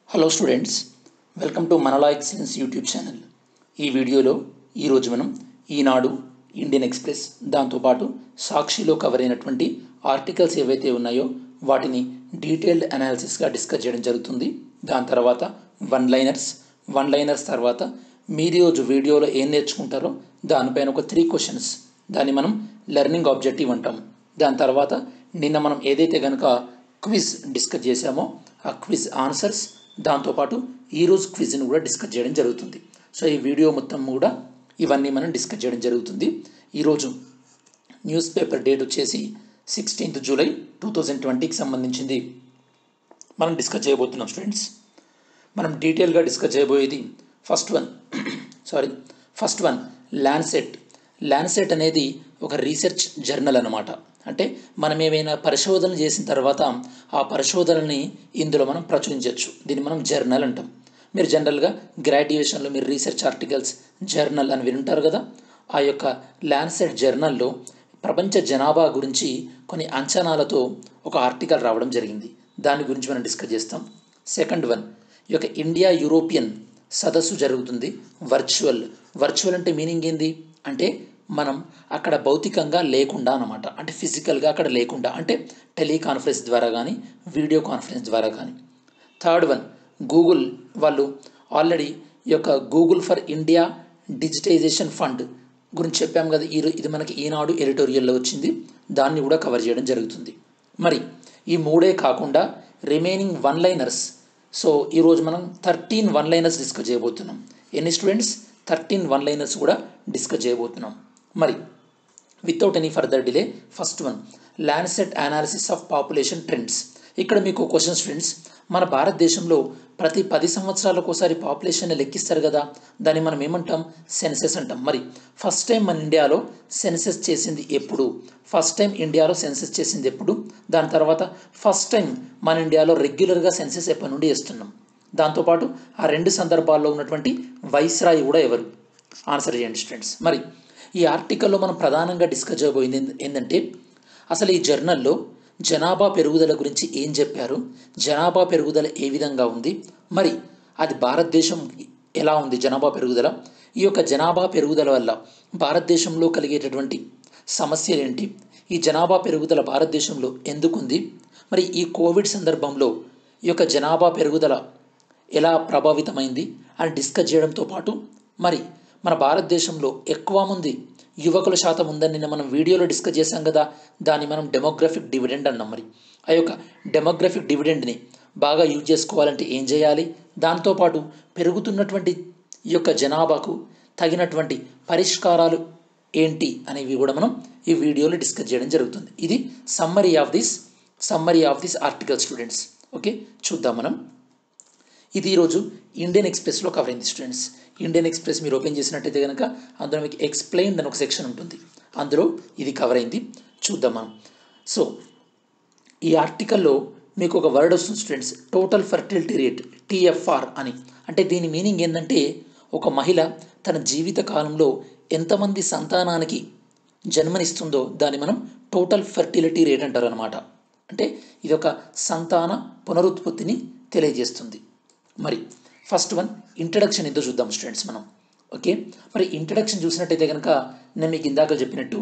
hello students welcome to Manala excellence YouTube channel ఈ వీడియోలో ఈరోజు మనం ఈనాడు ఇండియన్ ఎక్స్ప్రెస్ దాంతోపాటు సాక్షిలో కవర్ అయినటువంటి ఆర్టికల్స్ ఏవైతే ఉన్నాయో వాటిని డీటెయిల్డ్ అనాలిసిస్గా డిస్కస్ చేయడం జరుగుతుంది దాని తర్వాత వన్ లైనర్స్ వన్ లైనర్స్ తర్వాత మీరు ఈరోజు వీడియోలో ఏం నేర్చుకుంటారో దానిపైన ఒక త్రీ క్వశ్చన్స్ దాన్ని మనం లెర్నింగ్ ఆబ్జెక్టివ్ అంటాం దాని తర్వాత నిన్న మనం ఏదైతే కనుక క్విజ్ డిస్కస్ చేశామో ఆ క్విజ్ ఆన్సర్స్ దాంతోపాటు ఈరోజు క్విజ్ని కూడా డిస్కస్ చేయడం జరుగుతుంది సో ఈ వీడియో మొత్తం కూడా ఇవన్నీ మనం డిస్కస్ చేయడం జరుగుతుంది ఈరోజు న్యూస్ పేపర్ డేట్ వచ్చేసి సిక్స్టీన్త్ జూలై టూ థౌజండ్ ట్వంటీకి సంబంధించింది మనం డిస్కస్ చేయబోతున్నాం స్టూడెంట్స్ మనం డీటెయిల్గా డిస్కస్ చేయబోయేది first one sorry first one lancet lancet అనేది ఒక రీసెర్చ్ జర్నల్ అనమాట అంటే మనం ఏమైనా పరిశోధనలు చేసిన తర్వాత ఆ పరిశోధనల్ని ఇందులో మనం ప్రచురించవచ్చు దీన్ని మనం జర్నల్ అంటాం మీరు జనరల్గా గ్రాడ్యుయేషన్లో మీరు రీసెర్చ్ ఆర్టికల్స్ జర్నల్ అని వింటారు కదా ఆ యొక్క ల్యాన్సెట్ జర్నల్లో ప్రపంచ జనాభా గురించి కొన్ని అంచనాలతో ఒక ఆర్టికల్ రావడం జరిగింది దాని గురించి మనం డిస్కస్ చేస్తాం సెకండ్ వన్ ఈ యొక్క ఇండియా యూరోపియన్ సదస్సు జరుగుతుంది వర్చువల్ వర్చువల్ అంటే మీనింగ్ ఏంది అంటే మనం అక్కడ భౌతికంగా లేకుండా అనమాట అంటే ఫిజికల్గా అక్కడ లేకుండా అంటే టెలికాన్ఫరెన్స్ ద్వారా కానీ వీడియో కాన్ఫరెన్స్ ద్వారా కానీ థర్డ్ వన్ గూగుల్ వాళ్ళు ఆల్రెడీ ఈ యొక్క Google for India digitization fund గురించి చెప్పాం కదా ఈ ఇది మనకి ఈనాడు ఎడిటోరియల్లో వచ్చింది దాన్ని కూడా కవర్ చేయడం జరుగుతుంది మరి ఈ మూడే కాకుండా రిమైనింగ్ వన్ లైనర్స్ సో ఈరోజు మనం థర్టీన్ వన్ లైనర్స్ డిస్కస్ చేయబోతున్నాం ఎన్ని స్టూడెంట్స్ థర్టీన్ వన్ లైనర్స్ కూడా డిస్కస్ చేయబోతున్నాం మరి without any further delay first one landsat analysis of population trends ఇక్కడ మీకు క్వశ్చన్ స్టూడెంట్స్ మన భారతదేశంలో ప్రతి పది సంవత్సరాలకు ఒకసారి పాపులేషన్ లెక్కిస్తారు కదా దాన్ని మనం ఏమంటాం సెన్సెస్ అంటాం మరి ఫస్ట్ టైం మన ఇండియాలో సెన్సెస్ చేసింది ఎప్పుడు ఫస్ట్ టైం ఇండియాలో సెన్సెస్ చేసింది ఎప్పుడు దాని తర్వాత ఫస్ట్ టైం మన ఇండియాలో రెగ్యులర్గా సెన్సెస్ ఎప్పటి నుండి చేస్తున్నాం దాంతోపాటు ఆ రెండు సందర్భాల్లో ఉన్నటువంటి వైస్రాయి కూడా ఎవరు ఆన్సర్ చేయండి స్టూడెంట్స్ మరి ఈ ఆర్టికల్లో మనం ప్రధానంగా డిస్కస్ చేయబోయింది ఏంటంటే అసలు ఈ జర్నల్లో జనాభా పెరుగుదల గురించి ఏం చెప్పారు జనాభా పెరుగుదల ఏ విధంగా ఉంది మరి అది భారతదేశం ఎలా ఉంది జనాభా పెరుగుదల ఈ యొక్క జనాభా పెరుగుదల వల్ల భారతదేశంలో కలిగేటటువంటి సమస్యలు ఏంటి ఈ జనాభా పెరుగుదల భారతదేశంలో ఎందుకుంది మరి ఈ కోవిడ్ సందర్భంలో ఈ యొక్క జనాభా పెరుగుదల ఎలా ప్రభావితమైంది అని డిస్కస్ చేయడంతో పాటు మరి మన భారతదేశంలో ఎక్కువ మంది యువకుల శాతం ఉందని నిన్న మనం వీడియోలో డిస్కస్ చేశాం కదా దాన్ని మనం డెమోగ్రఫిక్ డివిడెండ్ అన్నాం మరి ఆ యొక్క డెమోగ్రఫిక్ డివిడెండ్ని బాగా యూజ్ చేసుకోవాలంటే ఏం చేయాలి దాంతోపాటు పెరుగుతున్నటువంటి ఈ యొక్క జనాభాకు తగినటువంటి పరిష్కారాలు ఏంటి అనేవి కూడా మనం ఈ వీడియోలో డిస్కస్ చేయడం జరుగుతుంది ఇది summary of this summary of this article students okay చూద్దాం మనం ఇది ఈరోజు ఇండియన్ ఎక్స్ప్రెస్లో కవర్ అయింది స్టూడెంట్స్ ఇండియన్ ఎక్స్ప్రెస్ మీరు ఓపెన్ చేసినట్టయితే కనుక అందులో మీకు ఎక్స్ప్లెయిన్ అని ఒక సెక్షన్ ఉంటుంది అందులో ఇది కవర్ అయింది చూద్దాం మనం సో ఈ ఆర్టికల్లో మీకు ఒక వర్డ్ వస్తుంది students total fertility rate TFR అని అంటే దీని మీనింగ్ ఏంటంటే ఒక మహిళ తన జీవిత కాలంలో ఎంతమంది సంతానానికి జన్మనిస్తుందో దాన్ని మనం టోటల్ ఫర్టిలిటీ రేట్ అంటారు అనమాట అంటే ఇది ఒక సంతాన పునరుత్పత్తిని తెలియజేస్తుంది మరి ఫస్ట్ వన్ ఇంట్రడక్షన్ ఎంతో చూద్దాం స్టూడెంట్స్ మనం ఓకే మరి ఇంట్రడక్షన్ చూసినట్టయితే కనుక నేను మీకు ఇందాక చెప్పినట్టు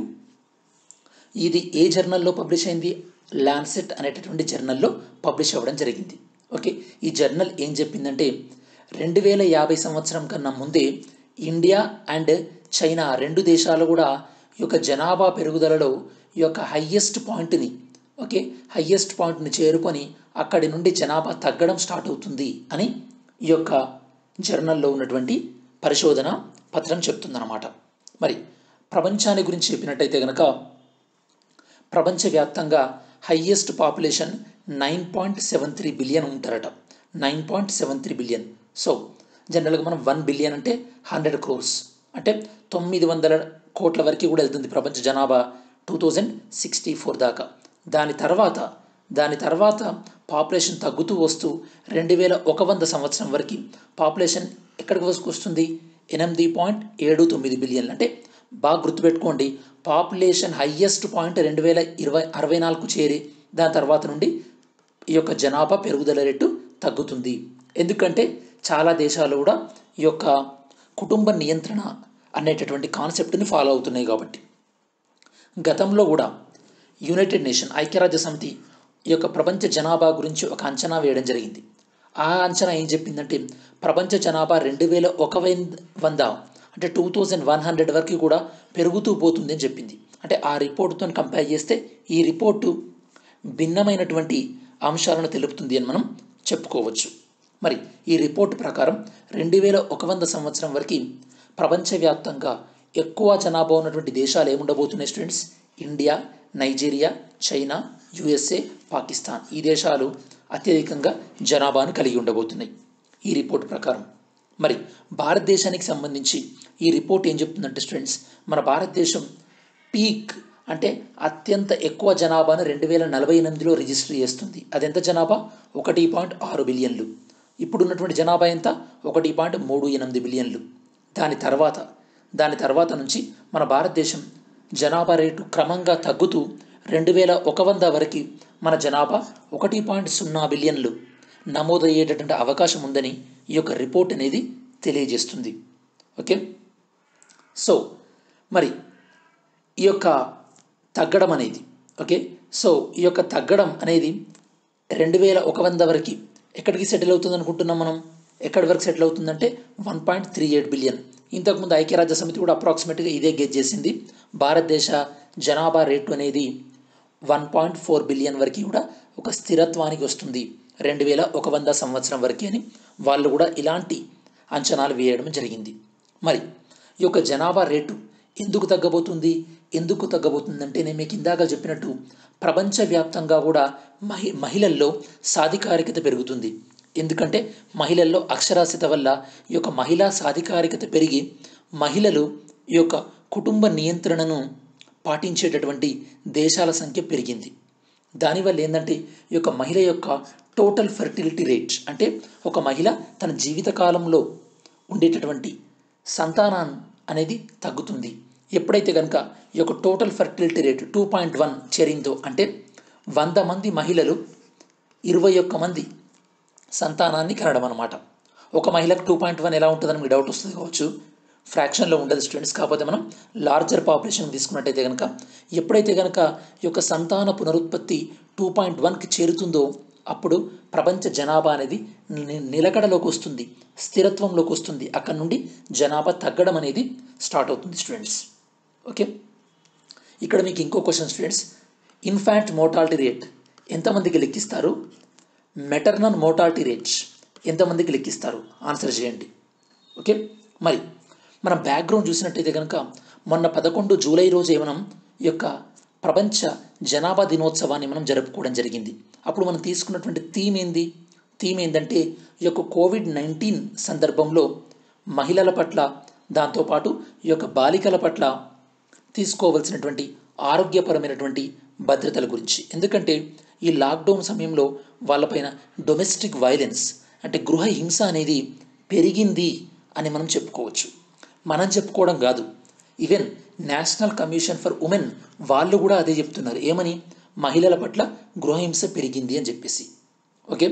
ఇది ఏ జర్నల్లో పబ్లిష్ అయింది ల్యాన్సెట్ అనేటటువంటి జర్నల్లో పబ్లిష్ అవ్వడం జరిగింది ఓకే ఈ జర్నల్ ఏం చెప్పిందంటే రెండు వేల యాభై సంవత్సరం కన్నా ముందే ఇండియా అండ్ చైనా రెండు దేశాలు కూడా ఈ యొక్క జనాభా పెరుగుదలలో ఈ యొక్క హయ్యెస్ట్ పాయింట్ని ఓకే హయ్యెస్ట్ పాయింట్ని చేరుకొని అక్కడి నుండి జనాభా తగ్గడం స్టార్ట్ అవుతుంది అని ఈ యొక్క జర్నల్లో ఉన్నటువంటి పరిశోధన పత్రం చెప్తుందన్నమాట మరి ప్రపంచాన్ని గురించి చెప్పినట్టయితే కనుక ప్రపంచవ్యాప్తంగా highest population nine point seven three billion ఉంటారట nine point seven three billion so జనరల్గా మనం వన్ బిలియన్ అంటే హండ్రెడ్ క్రోర్స్ అంటే తొమ్మిది వందల కోట్ల వరకు కూడా వెళ్తుంది ప్రపంచ జనాభా టూ థౌజండ్ సిక్స్టీ ఫోర్ దాకా దాని తర్వాత దాని తర్వాత పాపులేషన్ తగ్గుతూ వస్తూ రెండు వేల ఒక వంద సంవత్సరం వరకు పాపులేషన్ ఎక్కడికి వస్తుంది ఎనిమిది పాయింట్ ఏడు తొమ్మిది బిలియన్లు అంటే బాగా గుర్తుపెట్టుకోండి పాపులేషన్ హయ్యెస్ట్ పాయింట్ రెండు వేల ఇరవై అరవై నాలుగు చేరి దాని తర్వాత నుండి ఈ యొక్క జనాభా పెరుగుదల రేటు తగ్గుతుంది ఎందుకంటే చాలా దేశాలు కూడా ఈ యొక్క కుటుంబ నియంత్రణ అనేటటువంటి కాన్సెప్ట్ని ఫాలో అవుతున్నాయి కాబట్టి గతంలో కూడా యునైటెడ్ నేషన్ ఐక్యరాజ్య సమితి ఈ యొక్క ప్రపంచ జనాభా గురించి ఒక అంచనా వేయడం జరిగింది ఆ అంచనా ఏం చెప్పిందంటే ప్రపంచ జనాభా రెండు వేల ఒక వంద అంటే టూ థౌజండ్ వన్ హండ్రెడ్ వరకు కూడా పెరుగుతూ పోతుంది అని చెప్పింది అంటే ఆ రిపోర్టుతో కంపేర్ చేస్తే ఈ రిపోర్టు భిన్నమైనటువంటి అంశాలను తెలుపుతుంది అని మనం చెప్పుకోవచ్చు మరి ఈ రిపోర్ట్ ప్రకారం రెండు వేల ఒక వంద సంవత్సరం వరకు ప్రపంచవ్యాప్తంగా ఎక్కువ జనాభా ఉన్నటువంటి దేశాలు ఏముండబోతున్నాయి students India Nigeria China USA Pakistan ఈ దేశాలు అత్యధికంగా జనాభాను కలిగి ఉండబోతున్నాయి ఈ రిపోర్ట్ ప్రకారం మరి భారతదేశానికి సంబంధించి ఈ రిపోర్ట్ ఏం చెప్తుందంటే స్టూడెంట్స్ మన భారతదేశం పీక్ అంటే అత్యంత ఎక్కువ జనాభాను రెండు వేల నలభై ఎనిమిదిలో రిజిస్టర్ చేస్తుంది అదెంత జనాభా ఒకటి పాయింట్ ఆరు బిలియన్లు ఇప్పుడున్నటువంటి జనాభా ఎంత ఒకటి పాయింట్ మూడు ఎనిమిది బిలియన్లు దాని తర్వాత దాని తర్వాత నుంచి మన భారతదేశం జనాభా రేటు క్రమంగా తగ్గుతూ రెండు వేల ఒక వంద వరకు మన జనాభా ఒకటి పాయింట్ సున్నా బిలియన్లు నమోదయ్యేటటువంటి అవకాశం ఉందని ఈ యొక్క రిపోర్ట్ అనేది తెలియజేస్తుంది ఓకే సో మరి ఈ యొక్క తగ్గడం అనేది ఓకే సో ఈ యొక్క తగ్గడం అనేది రెండు వేల ఒక వంద వరకు ఎక్కడికి సెటిల్ అవుతుంది అనుకుంటున్నాం మనం ఎక్కడి వరకు సెటిల్ అవుతుందంటే one point three eight billion ఇంతకుముందు ఐక్యరాజ్య సమితి కూడా అప్రాక్సిమేట్గా ఇదే గెజ్ చేసింది భారతదేశ జనాభా రేటు అనేది వన్ పాయింట్ ఫోర్ బిలియన్ వరకు కూడా ఒక స్థిరత్వానికి వస్తుంది రెండు వేల ఒక వంద సంవత్సరం వరకు అని వాళ్ళు కూడా ఇలాంటి అంచనాలు వేయడం జరిగింది మరి ఈ యొక్క జనాభా రేటు ఎందుకు తగ్గబోతుంది ఎందుకు తగ్గబోతుందంటే నేను మీకు ఇందాక చెప్పినట్టు ప్రపంచవ్యాప్తంగా కూడా మహి మహిళల్లో సాధికారికత పెరుగుతుంది ఎందుకంటే మహిళల్లో అక్షరాస్యత వల్ల ఈ యొక్క మహిళా సాధికారికత పెరిగి మహిళలు ఈ యొక్క కుటుంబ నియంత్రణను పాటించేటటువంటి దేశాల సంఖ్య పెరిగింది దానివల్ల ఏంటంటే ఈ యొక్క మహిళ యొక్క టోటల్ ఫెర్టిలిటీ రేట్ అంటే ఒక మహిళ తన జీవితకాలంలో ఉండేటటువంటి సంతానం అనేది తగ్గుతుంది ఎప్పుడైతే కనుక ఈ యొక్క total fertility rate two point one చేరిందో అంటే వంద మంది మహిళలు ఇరవై ఒక్క మంది సంతానాన్ని కనడం అనమాట ఒక మహిళకు టూ పాయింట్ వన్ ఎలా ఉంటుందని మీకు డౌట్ వస్తుంది కావచ్చు ఫ్రాక్షన్లో ఉండదు స్టూడెంట్స్ కాకపోతే మనం లార్జర్ పాపులేషన్ తీసుకున్నట్టయితే కనుక ఎప్పుడైతే కనుక ఈ యొక్క సంతాన పునరుత్పత్తి టూ పాయింట్ వన్కి చేరుతుందో అప్పుడు ప్రపంచ జనాభా అనేది ని- నిలకడలోకి వస్తుంది స్థిరత్వంలోకి వస్తుంది అక్కడ నుండి జనాభా తగ్గడం అనేది స్టార్ట్ అవుతుంది స్టూడెంట్స్ ఓకే ఇక్కడ మీకు ఇంకో question students infant mortality rate ఎంతమందికి లెక్కిస్తారు మెటర్నల్ మోర్టాలిటీ రేట్ ఎంతమందికి లెక్కిస్తారు ఆన్సర్ చేయండి ఓకే మరి మన బ్యాక్గ్రౌండ్ చూసినట్టయితే కనుక మొన్న పదకొండు జూలై రోజే మనం ఈ యొక్క ప్రపంచ జనాభా దినోత్సవాన్ని మనం జరుపుకోవడం జరిగింది అప్పుడు మనం తీసుకున్నటువంటి థీమ్ ఏంది థీమ్ ఏంటంటే ఈ యొక్క కోవిడ్ నైన్టీన్ సందర్భంలో మహిళల పట్ల దాంతోపాటు ఈ యొక్క బాలికల పట్ల తీసుకోవలసినటువంటి ఆరోగ్యపరమైనటువంటి భద్రతల గురించి ఎందుకంటే ఈ లాక్డౌన్ సమయంలో వాళ్ళపైన డొమెస్టిక్ వైలెన్స్ అంటే గృహ హింస అనేది పెరిగింది అని మనం చెప్పుకోవచ్చు మనం చెప్పుకోవడం కాదు even national commission for women వాళ్ళు కూడా అదే చెప్తున్నారు ఏమని మహిళల పట్ల గృహహింస పెరిగింది అని చెప్పేసి ఓకే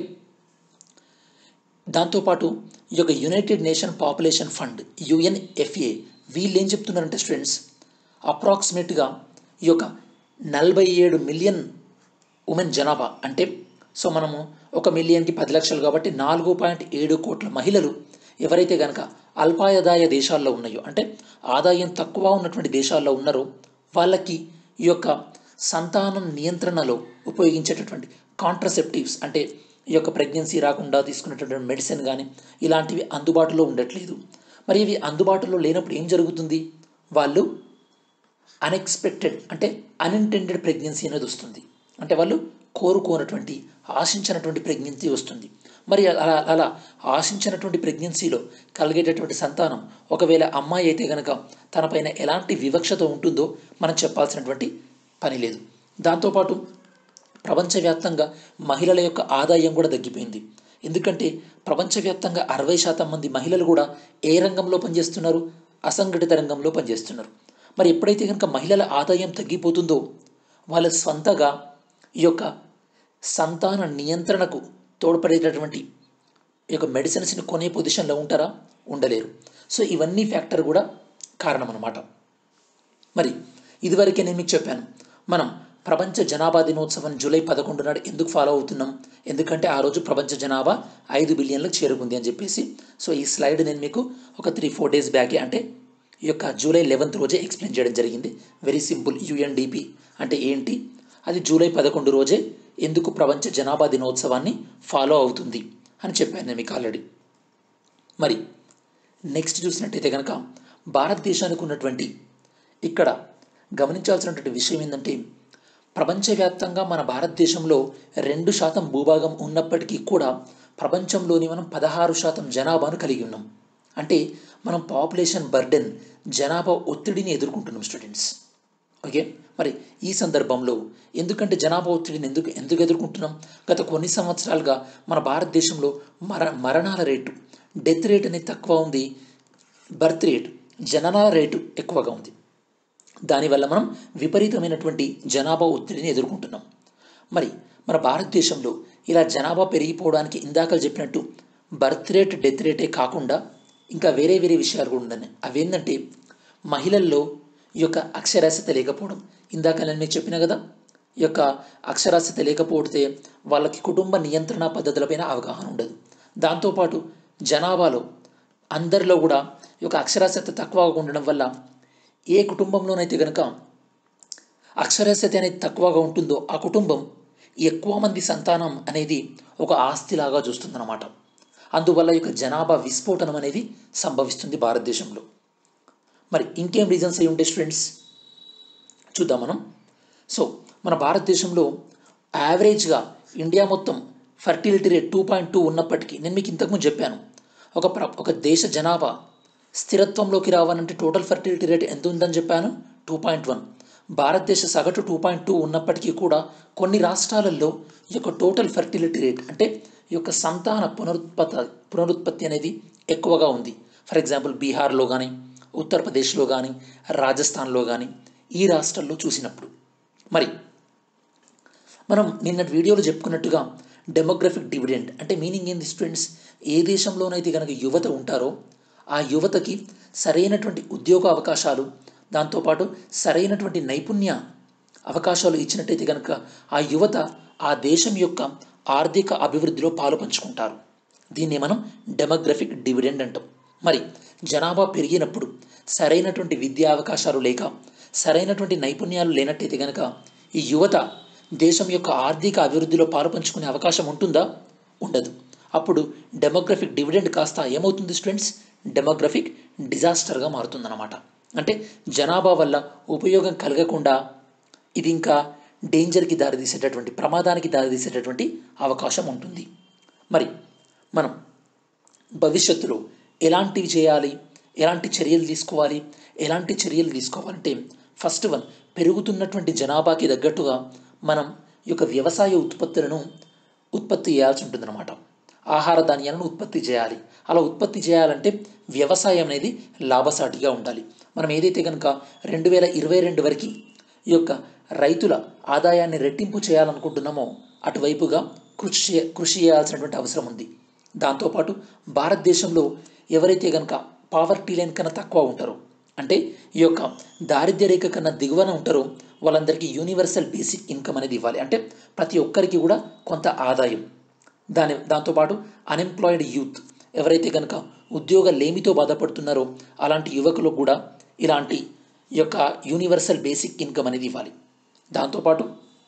దాంతోపాటు ఈ యొక్క united nation population fund UNFA వీళ్ళు ఏం చెప్తున్నారంటే స్టూడెంట్స్ అప్రాక్సిమేట్గా ఈ యొక్క నలభై ఏడు మిలియన్ ఉమెన్ జనాభా అంటే సో మనము ఒక మిలియన్కి పది లక్షలు కాబట్టి నాలుగు పాయింట్ ఏడు కోట్ల మహిళలు ఎవరైతే కనుక అల్పాదాయ దేశాల్లో ఉన్నాయో అంటే ఆదాయం తక్కువ ఉన్నటువంటి దేశాల్లో ఉన్నారో వాళ్ళకి ఈ యొక్క సంతానం నియంత్రణలో ఉపయోగించేటటువంటి కాంట్రసెప్టివ్స్ అంటే ఈ యొక్క ప్రెగ్నెన్సీ రాకుండా తీసుకునేటటువంటి మెడిసిన్ కానీ ఇలాంటివి అందుబాటులో ఉండట్లేదు మరి ఇవి అందుబాటులో లేనప్పుడు ఏం జరుగుతుంది వాళ్ళు అన్ఎక్స్పెక్టెడ్ అంటే అన్ఇంటెండెడ్ ప్రెగ్నెన్సీ అనేది వస్తుంది అంటే వాళ్ళు కోరుకోనటువంటి ఆశించినటువంటి ప్రెగ్నెన్సీ వస్తుంది మరి అలా అలా ఆశించినటువంటి ప్రెగ్నెన్సీలో కలిగేటటువంటి సంతానం ఒకవేళ అమ్మాయి అయితే కనుక తనపైన ఎలాంటి వివక్షత ఉంటుందో మనం చెప్పాల్సినటువంటి పని లేదు దాంతోపాటు ప్రపంచవ్యాప్తంగా మహిళల యొక్క ఆదాయం కూడా తగ్గిపోయింది ఎందుకంటే ప్రపంచవ్యాప్తంగా అరవై శాతం మంది మహిళలు కూడా ఏ రంగంలో పనిచేస్తున్నారు అసంఘటిత రంగంలో పనిచేస్తున్నారు మరి ఎప్పుడైతే కనుక మహిళల ఆదాయం తగ్గిపోతుందో వాళ్ళ స్వంతగా ఈ యొక్క సంతాన నియంత్రణకు తోడ్పడేటటువంటి ఈ యొక్క మెడిసిన్స్ని కొనే పొజిషన్లో ఉంటారా ఉండలేరు సో ఇవన్నీ ఫ్యాక్టర్ కూడా కారణం అనమాట మరి ఇదివరకే నేను మీకు చెప్పాను మనం ప్రపంచ జనాభా దినోత్సవం జూలై పదకొండు నాడు ఎందుకు ఫాలో అవుతున్నాం ఎందుకంటే ఆ రోజు ప్రపంచ జనాభా ఐదు బిలియన్లకు చేరుకుంది అని చెప్పేసి సో ఈ స్లైడ్ నేను మీకు ఒక త్రీ ఫోర్ డేస్ బ్యాకే అంటే ఈ యొక్క జూలై లెవెన్త్ రోజే ఎక్స్ప్లెయిన్ చేయడం జరిగింది వెరీ సింపుల్ యుఎన్డిపి అంటే ఏంటి అది జూలై పదకొండు రోజే ఎందుకు ప్రపంచ జనాభా దినోత్సవాన్ని ఫాలో అవుతుంది అని చెప్పాను నేను మీకు ఆల్రెడీ మరి నెక్స్ట్ చూసినట్టయితే కనుక భారతదేశానికి ఉన్నటువంటి ఇక్కడ గమనించాల్సినటువంటి విషయం ఏంటంటే ప్రపంచవ్యాప్తంగా మన భారతదేశంలో రెండు శాతం భూభాగం ఉన్నప్పటికీ కూడా ప్రపంచంలోని మనం పదహారు శాతం జనాభాను కలిగి ఉన్నాం అంటే మనం పాపులేషన్ బర్డెన్ జనాభా ఒత్తిడిని ఎదుర్కొంటున్నాం స్టూడెంట్స్ ఓకే మరి ఈ సందర్భంలో ఎందుకంటే జనాభా ఒత్తిడిని ఎందుకు ఎందుకు ఎదుర్కొంటున్నాం గత కొన్ని సంవత్సరాలుగా మన భారతదేశంలో మర మరణాల రేటు డెత్ రేట్ అనేది తక్కువ ఉంది బర్త్ రేట్ జననాల రేటు ఎక్కువగా ఉంది దానివల్ల మనం విపరీతమైనటువంటి జనాభా ఒత్తిడిని ఎదుర్కొంటున్నాం మరి మన భారతదేశంలో ఇలా జనాభా పెరిగిపోవడానికి ఇందాక చెప్పినట్టు బర్త్ రేట్ డెత్ రేటే కాకుండా ఇంకా వేరే వేరే విషయాలు కూడా ఉన్నాయి అవేంటంటే మహిళల్లో ఈ యొక్క అక్షరాస్యత లేకపోవడం ఇందాక నేను మీకు చెప్పిన కదా ఈ యొక్క అక్షరాస్యత లేకపోతే వాళ్ళకి కుటుంబ నియంత్రణ పద్ధతులపైన అవగాహన ఉండదు దాంతోపాటు జనాభాలో అందరిలో కూడా ఈ యొక్క అక్షరాస్యత తక్కువగా ఉండడం వల్ల ఏ కుటుంబంలోనైతే కనుక అక్షరాస్యత అనేది తక్కువగా ఉంటుందో ఆ కుటుంబం ఎక్కువ మంది సంతానం అనేది ఒక ఆస్తిలాగా చూస్తుందన్నమాట అందువల్ల ఈ యొక్క జనాభా విస్ఫోటనం అనేది సంభవిస్తుంది భారతదేశంలో మరి ఇంకేం రీజన్స్ అయి ఉంటే స్టూడెంట్స్ చూద్దాం మనం సో మన భారతదేశంలో యావరేజ్గా ఇండియా మొత్తం fertility rate two point two ఉన్నప్పటికీ నేను మీకు ఇంతకుముందు చెప్పాను ఒక ప్ర ఒక దేశ జనాభా స్థిరత్వంలోకి రావాలంటే టోటల్ ఫర్టిలిటీ రేట్ ఎంత ఉందని చెప్పాను టూ పాయింట్ వన్ భారతదేశ సగటు టూ పాయింట్ టూ ఉన్నప్పటికీ కూడా కొన్ని రాష్ట్రాలలో ఈ యొక్క టోటల్ ఫర్టిలిటీ రేట్ అంటే ఈ యొక్క సంతాన పునరుత్పత్తి పునరుత్పత్తి అనేది ఎక్కువగా ఉంది ఫర్ ఎగ్జాంపుల్ బీహార్లో కానీ ఉత్తరప్రదేశ్లో కానీ రాజస్థాన్లో కానీ ఈ రాష్ట్రాల్లో చూసినప్పుడు మరి మనం నిన్నటి వీడియోలో చెప్పుకున్నట్టుగా డెమోగ్రఫిక్ డివిడెండ్ అంటే మీనింగ్ ఏంది స్టూడెంట్స్ ఏ దేశంలోనైతే కనుక యువత ఉంటారో ఆ యువతకి సరైనటువంటి ఉద్యోగ అవకాశాలు దాంతోపాటు సరైనటువంటి నైపుణ్య అవకాశాలు ఇచ్చినట్టయితే కనుక ఆ యువత ఆ దేశం యొక్క ఆర్థిక అభివృద్ధిలో పాలు పంచుకుంటారు దీన్ని మనం డెమోగ్రఫిక్ డివిడెండ్ అంటాం మరి జనాభా పెరిగినప్పుడు సరైనటువంటి విద్యా అవకాశాలు లేక సరైనటువంటి నైపుణ్యాలు లేనట్టయితే కనుక ఈ యువత దేశం యొక్క ఆర్థిక అభివృద్ధిలో పాలు పంచుకునే అవకాశం ఉంటుందా ఉండదు అప్పుడు డెమోగ్రఫిక్ డివిడెండ్ కాస్త ఏమవుతుంది స్టూడెంట్స్ డెమోగ్రఫిక్ డిజాస్టర్గా మారుతుందన్నమాట అంటే జనాభా వల్ల ఉపయోగం కలగకుండా ఇది ఇంకా డేంజర్కి దారితీసేటటువంటి ప్రమాదానికి దారితీసేటటువంటి అవకాశం ఉంటుంది మరి మనం భవిష్యత్తులో ఎలాంటివి చేయాలి ఎలాంటి చర్యలు తీసుకోవాలి ఎలాంటి చర్యలు తీసుకోవాలంటే ఫస్ట్ వన్ పెరుగుతున్నటువంటి జనాభాకి తగ్గట్టుగా మనం ఈ యొక్క వ్యవసాయ ఉత్పత్తులను ఉత్పత్తి చేయాల్సి ఉంటుందన్నమాట ఆహార ధాన్యాలను ఉత్పత్తి చేయాలి అలా ఉత్పత్తి చేయాలంటే వ్యవసాయం అనేది లాభసాటిగా ఉండాలి మనం ఏదైతే కనుక రెండు వేల ఇరవై రెండు వరకు ఈ యొక్క రైతుల ఆదాయాన్ని రెట్టింపు చేయాలనుకుంటున్నామో అటువైపుగా కృషి చే కృషి చేయాల్సినటువంటి అవసరం ఉంది దాంతోపాటు భారతదేశంలో ఎవరైతే కనుక పావర్టీ లైన్ కన్నా తక్కువ ఉంటారో అంటే ఈ యొక్క దారిద్ర్య రేఖ కన్నా దిగువన ఉంటారో వాళ్ళందరికీ యూనివర్సల్ బేసిక్ ఇన్కమ్ అనేది ఇవ్వాలి అంటే ప్రతి ఒక్కరికి కూడా కొంత ఆదాయం దాని దాంతోపాటు అన్ఎంప్లాయిడ్ యూత్ ఎవరైతే కనుక ఉద్యోగ లేమితో బాధపడుతున్నారో అలాంటి యువకులకు కూడా ఇలాంటి ఈ యొక్క యూనివర్సల్ బేసిక్ ఇన్కమ్ అనేది ఇవ్వాలి దాంతోపాటు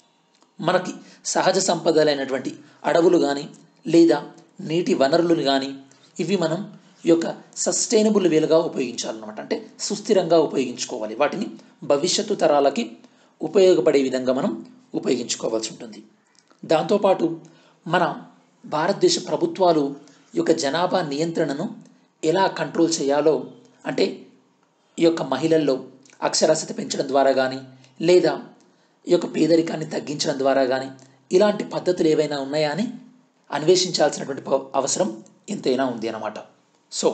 మనకి సహజ సంపదలైనటువంటి అడవులు కానీ లేదా నీటి వనరులు కానీ ఇవి మనం ఈ యొక్క సస్టైనబుల్ వేలుగా ఉపయోగించాలన్నమాట అంటే సుస్థిరంగా ఉపయోగించుకోవాలి వాటిని భవిష్యత్తు తరాలకి ఉపయోగపడే విధంగా మనం ఉపయోగించుకోవాల్సి ఉంటుంది దాంతోపాటు మన భారతదేశ ప్రభుత్వాలు ఈ యొక్క జనాభా నియంత్రణను ఎలా కంట్రోల్ చేయాలో అంటే ఈ యొక్క మహిళల్లో అక్షరాస్యత పెంచడం ద్వారా కానీ లేదా ఈ యొక్క పేదరికాన్ని తగ్గించడం ద్వారా కానీ ఇలాంటి పద్ధతులు ఏవైనా ఉన్నాయా అని అన్వేషించాల్సినటువంటి ప- అవసరం ఎంతైనా ఉంది అన్నమాట సో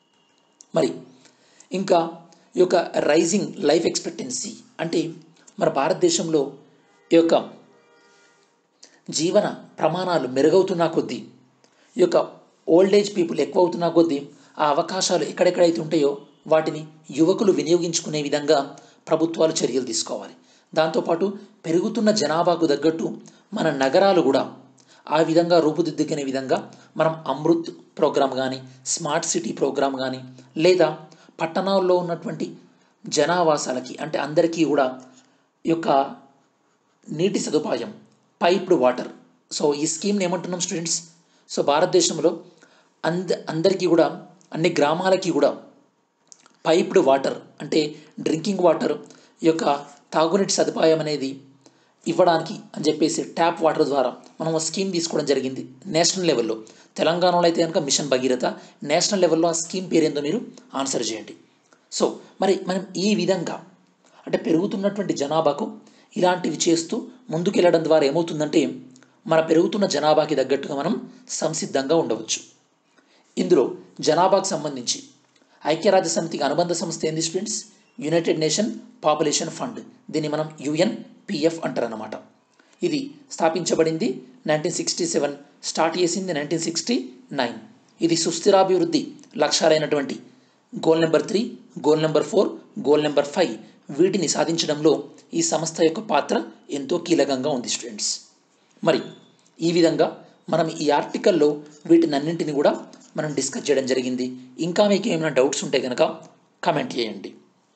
మరి ఇంకా ఈ యొక్క రైజింగ్ లైఫ్ ఎక్స్పెక్టెన్సీ అంటే మన భారతదేశంలో ఈ యొక్క జీవన ప్రమాణాలు మెరుగవుతున్న కొద్దీ ఈ యొక్క ఓల్డ్ ఏజ్ పీపుల్ ఎక్కువ అవుతున్న కొద్దీ ఆ అవకాశాలు ఎక్కడెక్కడైతే ఉంటాయో వాటిని యువకులు వినియోగించుకునే విధంగా ప్రభుత్వాలు చర్యలు తీసుకోవాలి దాంతోపాటు పెరుగుతున్న జనాభాకు తగ్గట్టు మన నగరాలు కూడా ఆ విధంగా రూపుదిద్దుకునే విధంగా మనం అమృత్ ప్రోగ్రామ్ కానీ స్మార్ట్ సిటీ ప్రోగ్రామ్ కానీ లేదా పట్టణాల్లో ఉన్నటువంటి జనావాసాలకి అంటే అందరికీ కూడా ఈ యొక్క నీటి సదుపాయం పైప్డ్ వాటర్ సో ఈ స్కీమ్ని ఏమంటున్నాం స్టూడెంట్స్ సో భారతదేశంలో అంద అందరికీ కూడా అన్ని గ్రామాలకి కూడా పైప్డ్ వాటర్ అంటే డ్రింకింగ్ వాటర్ ఈ యొక్క తాగునీటి సదుపాయం అనేది ఇవ్వడానికి అని చెప్పేసి ట్యాప్ వాటర్ ద్వారా మనం ఒక స్కీమ్ తీసుకోవడం జరిగింది నేషనల్ లెవెల్లో తెలంగాణలో అయితే కనుక మిషన్ భగీరథ నేషనల్ లెవెల్లో ఆ స్కీమ్ పేరేందో మీరు ఆన్సర్ చేయండి సో మరి మనం ఈ విధంగా అంటే పెరుగుతున్నటువంటి జనాభాకు ఇలాంటివి చేస్తూ ముందుకెళ్ళడం ద్వారా ఏమవుతుందంటే మన పెరుగుతున్న జనాభాకి తగ్గట్టుగా మనం సంసిద్ధంగా ఉండవచ్చు ఇందులో జనాభాకు సంబంధించి ఐక్యరాజ్య సమితికి అనుబంధ సంస్థ ఏంది students united nation population fund దీన్ని మనం యుఎన్ పిఎఫ్ అంటారన్నమాట ఇది స్థాపించబడింది నైన్టీన్ సిక్స్టీ సెవెన్ స్టార్ట్ చేసింది నైన్టీన్ సిక్స్టీ నైన్ ఇది సుస్థిరాభివృద్ధి లక్ష్యాలైనటువంటి goal number three goal number four goal number five వీటిని సాధించడంలో ఈ సంస్థ యొక్క పాత్ర ఎంతో కీలకంగా ఉంది స్టూడెంట్స్ మరి ఈ విధంగా మనం ఈ ఆర్టికల్లో వీటినన్నింటిని కూడా మనం డిస్కస్ చేయడం జరిగింది ఇంకా మీకు ఏమైనా డౌట్స్ ఉంటే కనుక కమెంట్ చేయండి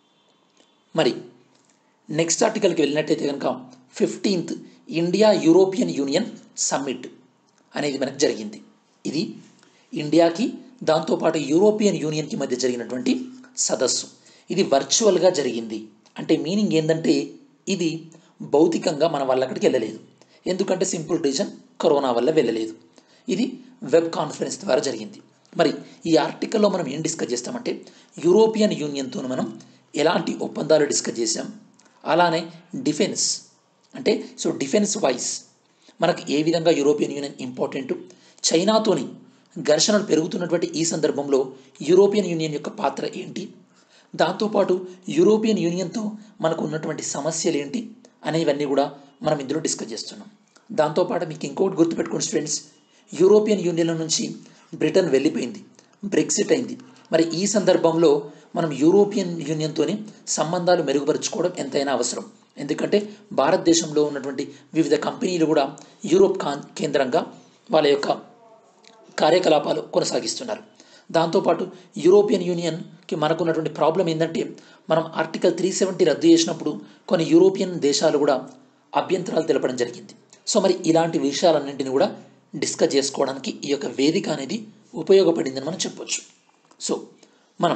మరి నెక్స్ట్ ఆర్టికల్కి వెళ్ళినట్టయితే కనుక fifteenth India European union summit అనేది మనకు జరిగింది ఇది ఇండియాకి దాంతోపాటు యూరోపియన్ యూనియన్కి మధ్య జరిగినటువంటి సదస్సు ఇది వర్చువల్గా జరిగింది అంటే మీనింగ్ ఏంటంటే ఇది భౌతికంగా మన వల్ల అక్కడికి వెళ్ళలేదు ఎందుకంటే సింపుల్ రీజన్ కరోనా వల్ల వెళ్ళలేదు ఇది వెబ్ కాన్ఫరెన్స్ ద్వారా జరిగింది మరి ఈ ఆర్టికల్లో మనం ఏం డిస్కస్ చేస్తామంటే యూరోపియన్ యూనియన్తో మనం ఎలాంటి ఒప్పందాలు డిస్కస్ చేసాం అలానే డిఫెన్స్ అంటే సో డిఫెన్స్ వైస్ మనకు ఏ విధంగా యూరోపియన్ యూనియన్ ఇంపార్టెంట్ చైనాతోని ఘర్షణలు పెరుగుతున్నటువంటి ఈ సందర్భంలో యూరోపియన్ యూనియన్ యొక్క పాత్ర ఏంటి దాంతోపాటు యూరోపియన్ యూనియన్తో మనకు ఉన్నటువంటి సమస్యలు ఏంటి అనేవన్నీ కూడా మనం ఇందులో డిస్కస్ చేస్తున్నాం దాంతోపాటు మీకు ఇంకోటి గుర్తుపెట్టుకోండి స్టూడెంట్స్ యూరోపియన్ యూనియన్ నుంచి బ్రిటన్ వెళ్ళిపోయింది బ్రెక్సిట్ అయింది మరి ఈ సందర్భంలో మనం యూరోపియన్ యూనియన్తోని సంబంధాలు మెరుగుపరుచుకోవడం ఎంతైనా అవసరం ఎందుకంటే భారతదేశంలో ఉన్నటువంటి వివిధ కంపెనీలు కూడా యూరోప్ కా కేంద్రంగా వాళ్ళ యొక్క కార్యకలాపాలు కొనసాగిస్తున్నారు దాంతోపాటు యూరోపియన్ యూనియన్కి మనకున్నటువంటి ప్రాబ్లం ఏంటంటే మనం ఆర్టికల్ త్రీ సెవెంటీ రద్దు చేసినప్పుడు కొన్ని యూరోపియన్ దేశాలు కూడా అభ్యంతరాలు తెలపడం జరిగింది సో మరి ఇలాంటి విషయాలన్నింటినీ కూడా డిస్కస్ చేసుకోవడానికి ఈ యొక్క వేదిక అనేది ఉపయోగపడిందని మనం చెప్పొచ్చు సో మనం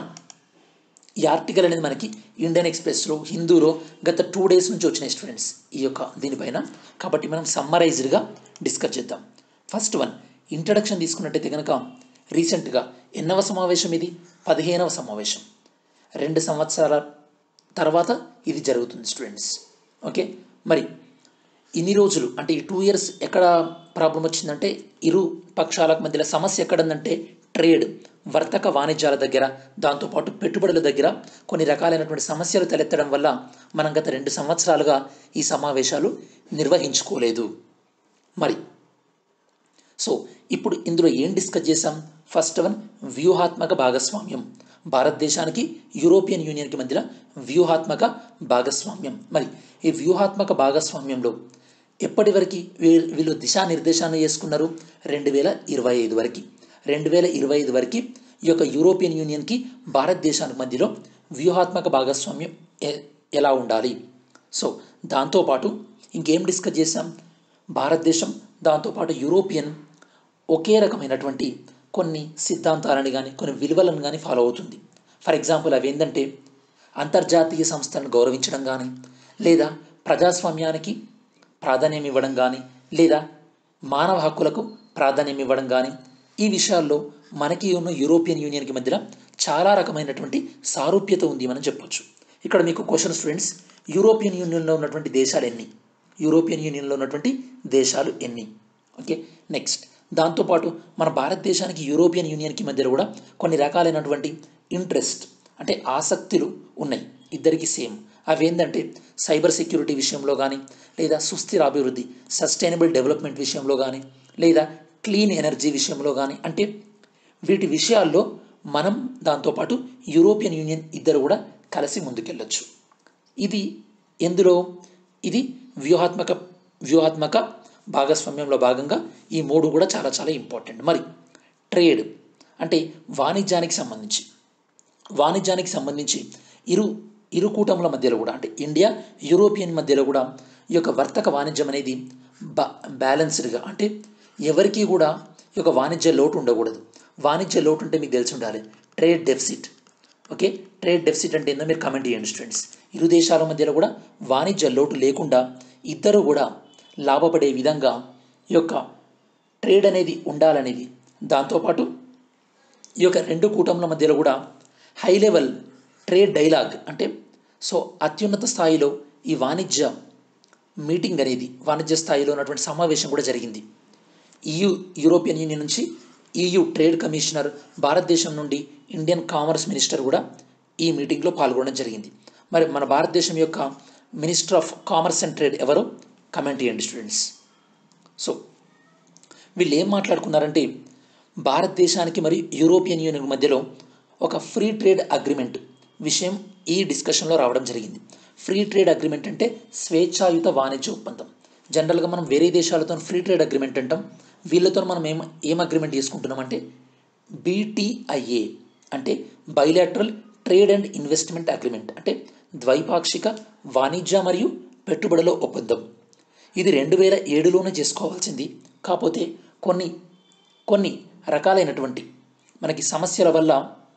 ఈ ఆర్టికల్ అనేది మనకి ఇండియన్ ఎక్స్ప్రెస్లో హిందూలో గత టూ డేస్ నుంచి వచ్చినాయి స్టూడెంట్స్ ఈ యొక్క దీనిపైన కాబట్టి మనం సమ్మరైజ్డ్గా డిస్కస్ చేద్దాం ఫస్ట్ వన్ ఇంట్రడక్షన్ తీసుకున్నట్టయితే కనుక రీసెంట్గా ఎన్నవ సమావేశం ఇది పదిహేనవ సమావేశం రెండు సంవత్సరాల తర్వాత ఇది జరుగుతుంది స్టూడెంట్స్ ఓకే మరి ఇన్ని రోజులు అంటే ఈ టూ ఇయర్స్ ఎక్కడ ప్రాబ్లం వచ్చిందంటే ఇరు పక్షాలకు మధ్యలో సమస్య ఎక్కడుందంటే ట్రేడ్ వర్తక వాణిజ్యాల దగ్గర దాంతోపాటు పెట్టుబడుల దగ్గర కొన్ని రకాలైనటువంటి సమస్యలు తలెత్తడం వల్ల మనం గత రెండు సంవత్సరాలుగా ఈ సమావేశాలు నిర్వహించుకోలేదు మరి సో ఇప్పుడు ఇందులో ఏం డిస్కస్ చేసాం ఫస్ట్ వన్ వ్యూహాత్మక భాగస్వామ్యం భారతదేశానికి యూరోపియన్ యూనియన్కి మధ్యలో వ్యూహాత్మక భాగస్వామ్యం మరి ఈ వ్యూహాత్మక భాగస్వామ్యంలో ఎప్పటి వరకు వీళ్ళు దిశానిర్దేశాన్ని చేసుకున్నారు రెండు వేల ఇరవై ఐదు వరకు రెండు వేల ఇరవై ఐదు వరకు ఈ యొక్క యూరోపియన్ యూనియన్కి భారతదేశానికి మధ్యలో వ్యూహాత్మక భాగస్వామ్యం ఎలా ఉండాలి సో దాంతోపాటు ఇంకేం డిస్కస్ చేసాం భారతదేశం దాంతోపాటు యూరోపియన్ ఒకే రకమైనటువంటి కొన్ని సిద్ధాంతాలను కానీ కొన్ని విలువలను కానీ ఫాలో అవుతుంది ఫర్ ఎగ్జాంపుల్ అవి ఏంటంటే అంతర్జాతీయ సంస్థలను గౌరవించడం కానీ లేదా ప్రజాస్వామ్యానికి ప్రాధాన్యం ఇవ్వడం కానీ లేదా మానవ హక్కులకు ప్రాధాన్యం ఇవ్వడం కానీ ఈ విషయాల్లో మనకి ఉన్న యూరోపియన్ యూనియన్కి మధ్యలో చాలా రకమైనటువంటి సారూప్యత ఉంది మనం చెప్పొచ్చు ఇక్కడ మీకు క్వశ్చన్ స్టూడెంట్స్ యూరోపియన్ యూనియన్లో ఉన్నటువంటి దేశాలు ఎన్ని యూరోపియన్ యూనియన్లో ఉన్నటువంటి దేశాలు ఎన్ని ఓకే నెక్స్ట్ దాంతోపాటు మన భారతదేశానికి యూరోపియన్ యూనియన్కి మధ్యలో కూడా కొన్ని రకాలైనటువంటి ఇంట్రెస్ట్ అంటే ఆసక్తులు ఉన్నాయి ఇద్దరికి సేమ్ అవి ఏంటంటే సైబర్ సెక్యూరిటీ విషయంలో కానీ లేదా సుస్థిర అభివృద్ధి సస్టైనబుల్ డెవలప్మెంట్ విషయంలో కానీ లేదా క్లీన్ ఎనర్జీ విషయంలో కానీ అంటే వీటి విషయాల్లో మనం దాంతోపాటు యూరోపియన్ యూనియన్ ఇద్దరు కూడా కలిసి ముందుకెళ్ళొచ్చు ఇది ఎందులో ఇది వ్యూహాత్మక వ్యూహాత్మక భాగస్వామ్యంలో భాగంగా ఈ మూడు కూడా చాలా చాలా ఇంపార్టెంట్ మరి ట్రేడ్ అంటే వాణిజ్యానికి సంబంధించి వాణిజ్యానికి సంబంధించి ఇరు ఇరు కూటముల మధ్యలో కూడా అంటే ఇండియా యూరోపియన్ మధ్యలో కూడా ఈ యొక్క వర్తక వాణిజ్యం అనేది బా బ్యాలెన్స్డ్గా అంటే ఎవరికీ కూడా ఈ యొక్క వాణిజ్య లోటు ఉండకూడదు వాణిజ్య లోటు అంటే మీకు తెలిసి ఉండాలి trade deficit okay trade deficit అంటే ఏందో మీరు కమెంట్ చేయండి స్టూడెంట్స్ ఇరు దేశాల మధ్యలో కూడా వాణిజ్య లోటు లేకుండా ఇద్దరు కూడా లాభపడే విధంగా ఈ యొక్క ట్రేడ్ అనేది ఉండాలనేది దాంతోపాటు ఈ యొక్క రెండు కూటముల మధ్యలో కూడా హై లెవెల్ ట్రేడ్ డైలాగ్ అంటే సో అత్యున్నత స్థాయిలో ఈ వాణిజ్య మీటింగ్ అనేది వాణిజ్య స్థాయిలో ఉన్నటువంటి సమావేశం కూడా జరిగింది ఈయూ యూరోపియన్ యూనియన్ నుంచి ఈయూ ట్రేడ్ కమిషనర్ భారతదేశం నుండి ఇండియన్ కామర్స్ మినిస్టర్ కూడా ఈ మీటింగ్లో పాల్గొనడం జరిగింది మరి మన భారతదేశం యొక్క minister of commerce and trade ఎవరో కమెంట్ చేయండి స్టూడెంట్స్ సో వీళ్ళు ఏం మాట్లాడుకున్నారంటే భారతదేశానికి మరియు యూరోపియన్ యూనియన్ మధ్యలో ఒక ఫ్రీ ట్రేడ్ అగ్రిమెంట్ విషయం ఈ డిస్కషన్లో రావడం జరిగింది ఫ్రీ ట్రేడ్ అగ్రిమెంట్ అంటే స్వేచ్ఛాయుత వాణిజ్య ఒప్పందం జనరల్గా మనం వేరే దేశాలతో ఫ్రీ ట్రేడ్ అగ్రిమెంట్ అంటాం వీళ్ళతో మనం ఏం ఏం అగ్రిమెంట్ చేసుకుంటున్నామంటే బీటీఐఏ అంటే bilateral trade and investment agreement అంటే ద్వైపాక్షిక వాణిజ్య మరియు పెట్టుబడుల ఒప్పందం ఇది రెండు వేల ఏడులోనే చేసుకోవాల్సింది కాకపోతే కొన్ని కొన్ని రకాలైనటువంటి మనకి సమస్యల వల్ల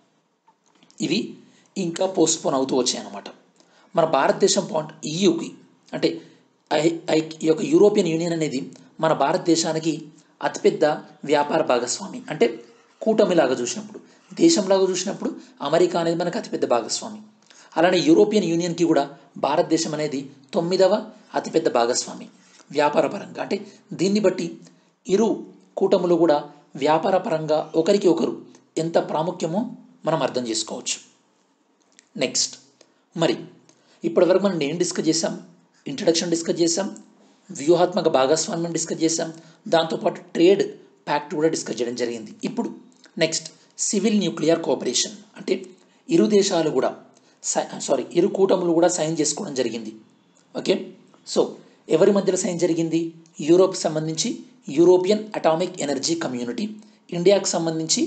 ఇవి ఇంకా పోస్ట్పోన్ అవుతూ వచ్చాయి అన్నమాట మన భారతదేశం పాయింట్ ఈయూకి అంటే ఐ ఐ ఈ యొక్క యూరోపియన్ యూనియన్ అనేది మన భారతదేశానికి అతిపెద్ద వ్యాపార భాగస్వామి అంటే కూటమిలాగా చూసినప్పుడు దేశంలాగా చూసినప్పుడు అమెరికా అనేది మనకు అతిపెద్ద భాగస్వామి అలానే యూరోపియన్ యూనియన్కి కూడా భారతదేశం అనేది తొమ్మిదవ అతిపెద్ద భాగస్వామి వ్యాపార పరంగా అంటే దీన్ని బట్టి ఇరు కూటములు కూడా వ్యాపార పరంగా ఒకరికి ఒకరు ఎంత ప్రాముఖ్యమో మనం అర్థం చేసుకోవచ్చు నెక్స్ట్ మరి ఇప్పటివరకు మనం ఏం డిస్కస్ చేసాం ఇంట్రడక్షన్ డిస్కస్ చేసాం వ్యూహాత్మక భాగస్వామ్యం డిస్కస్ చేసాం దాంతోపాటు ట్రేడ్ ప్యాక్ట్ కూడా డిస్కస్ చేయడం జరిగింది ఇప్పుడు నెక్స్ట్ సివిల్ న్యూక్లియర్ కోఆపరేషన్ అంటే ఇరు దేశాలు కూడా సారీ ఇరు కూటములు కూడా సైన్ చేసుకోవడం జరిగింది ఓకే సో ఎవరి మధ్యలో సైన్ జరిగింది యూరోప్ సంబంధించి యూరోపియన్ అటామిక్ ఎనర్జీ కమ్యూనిటీ ఇండియాకు సంబంధించి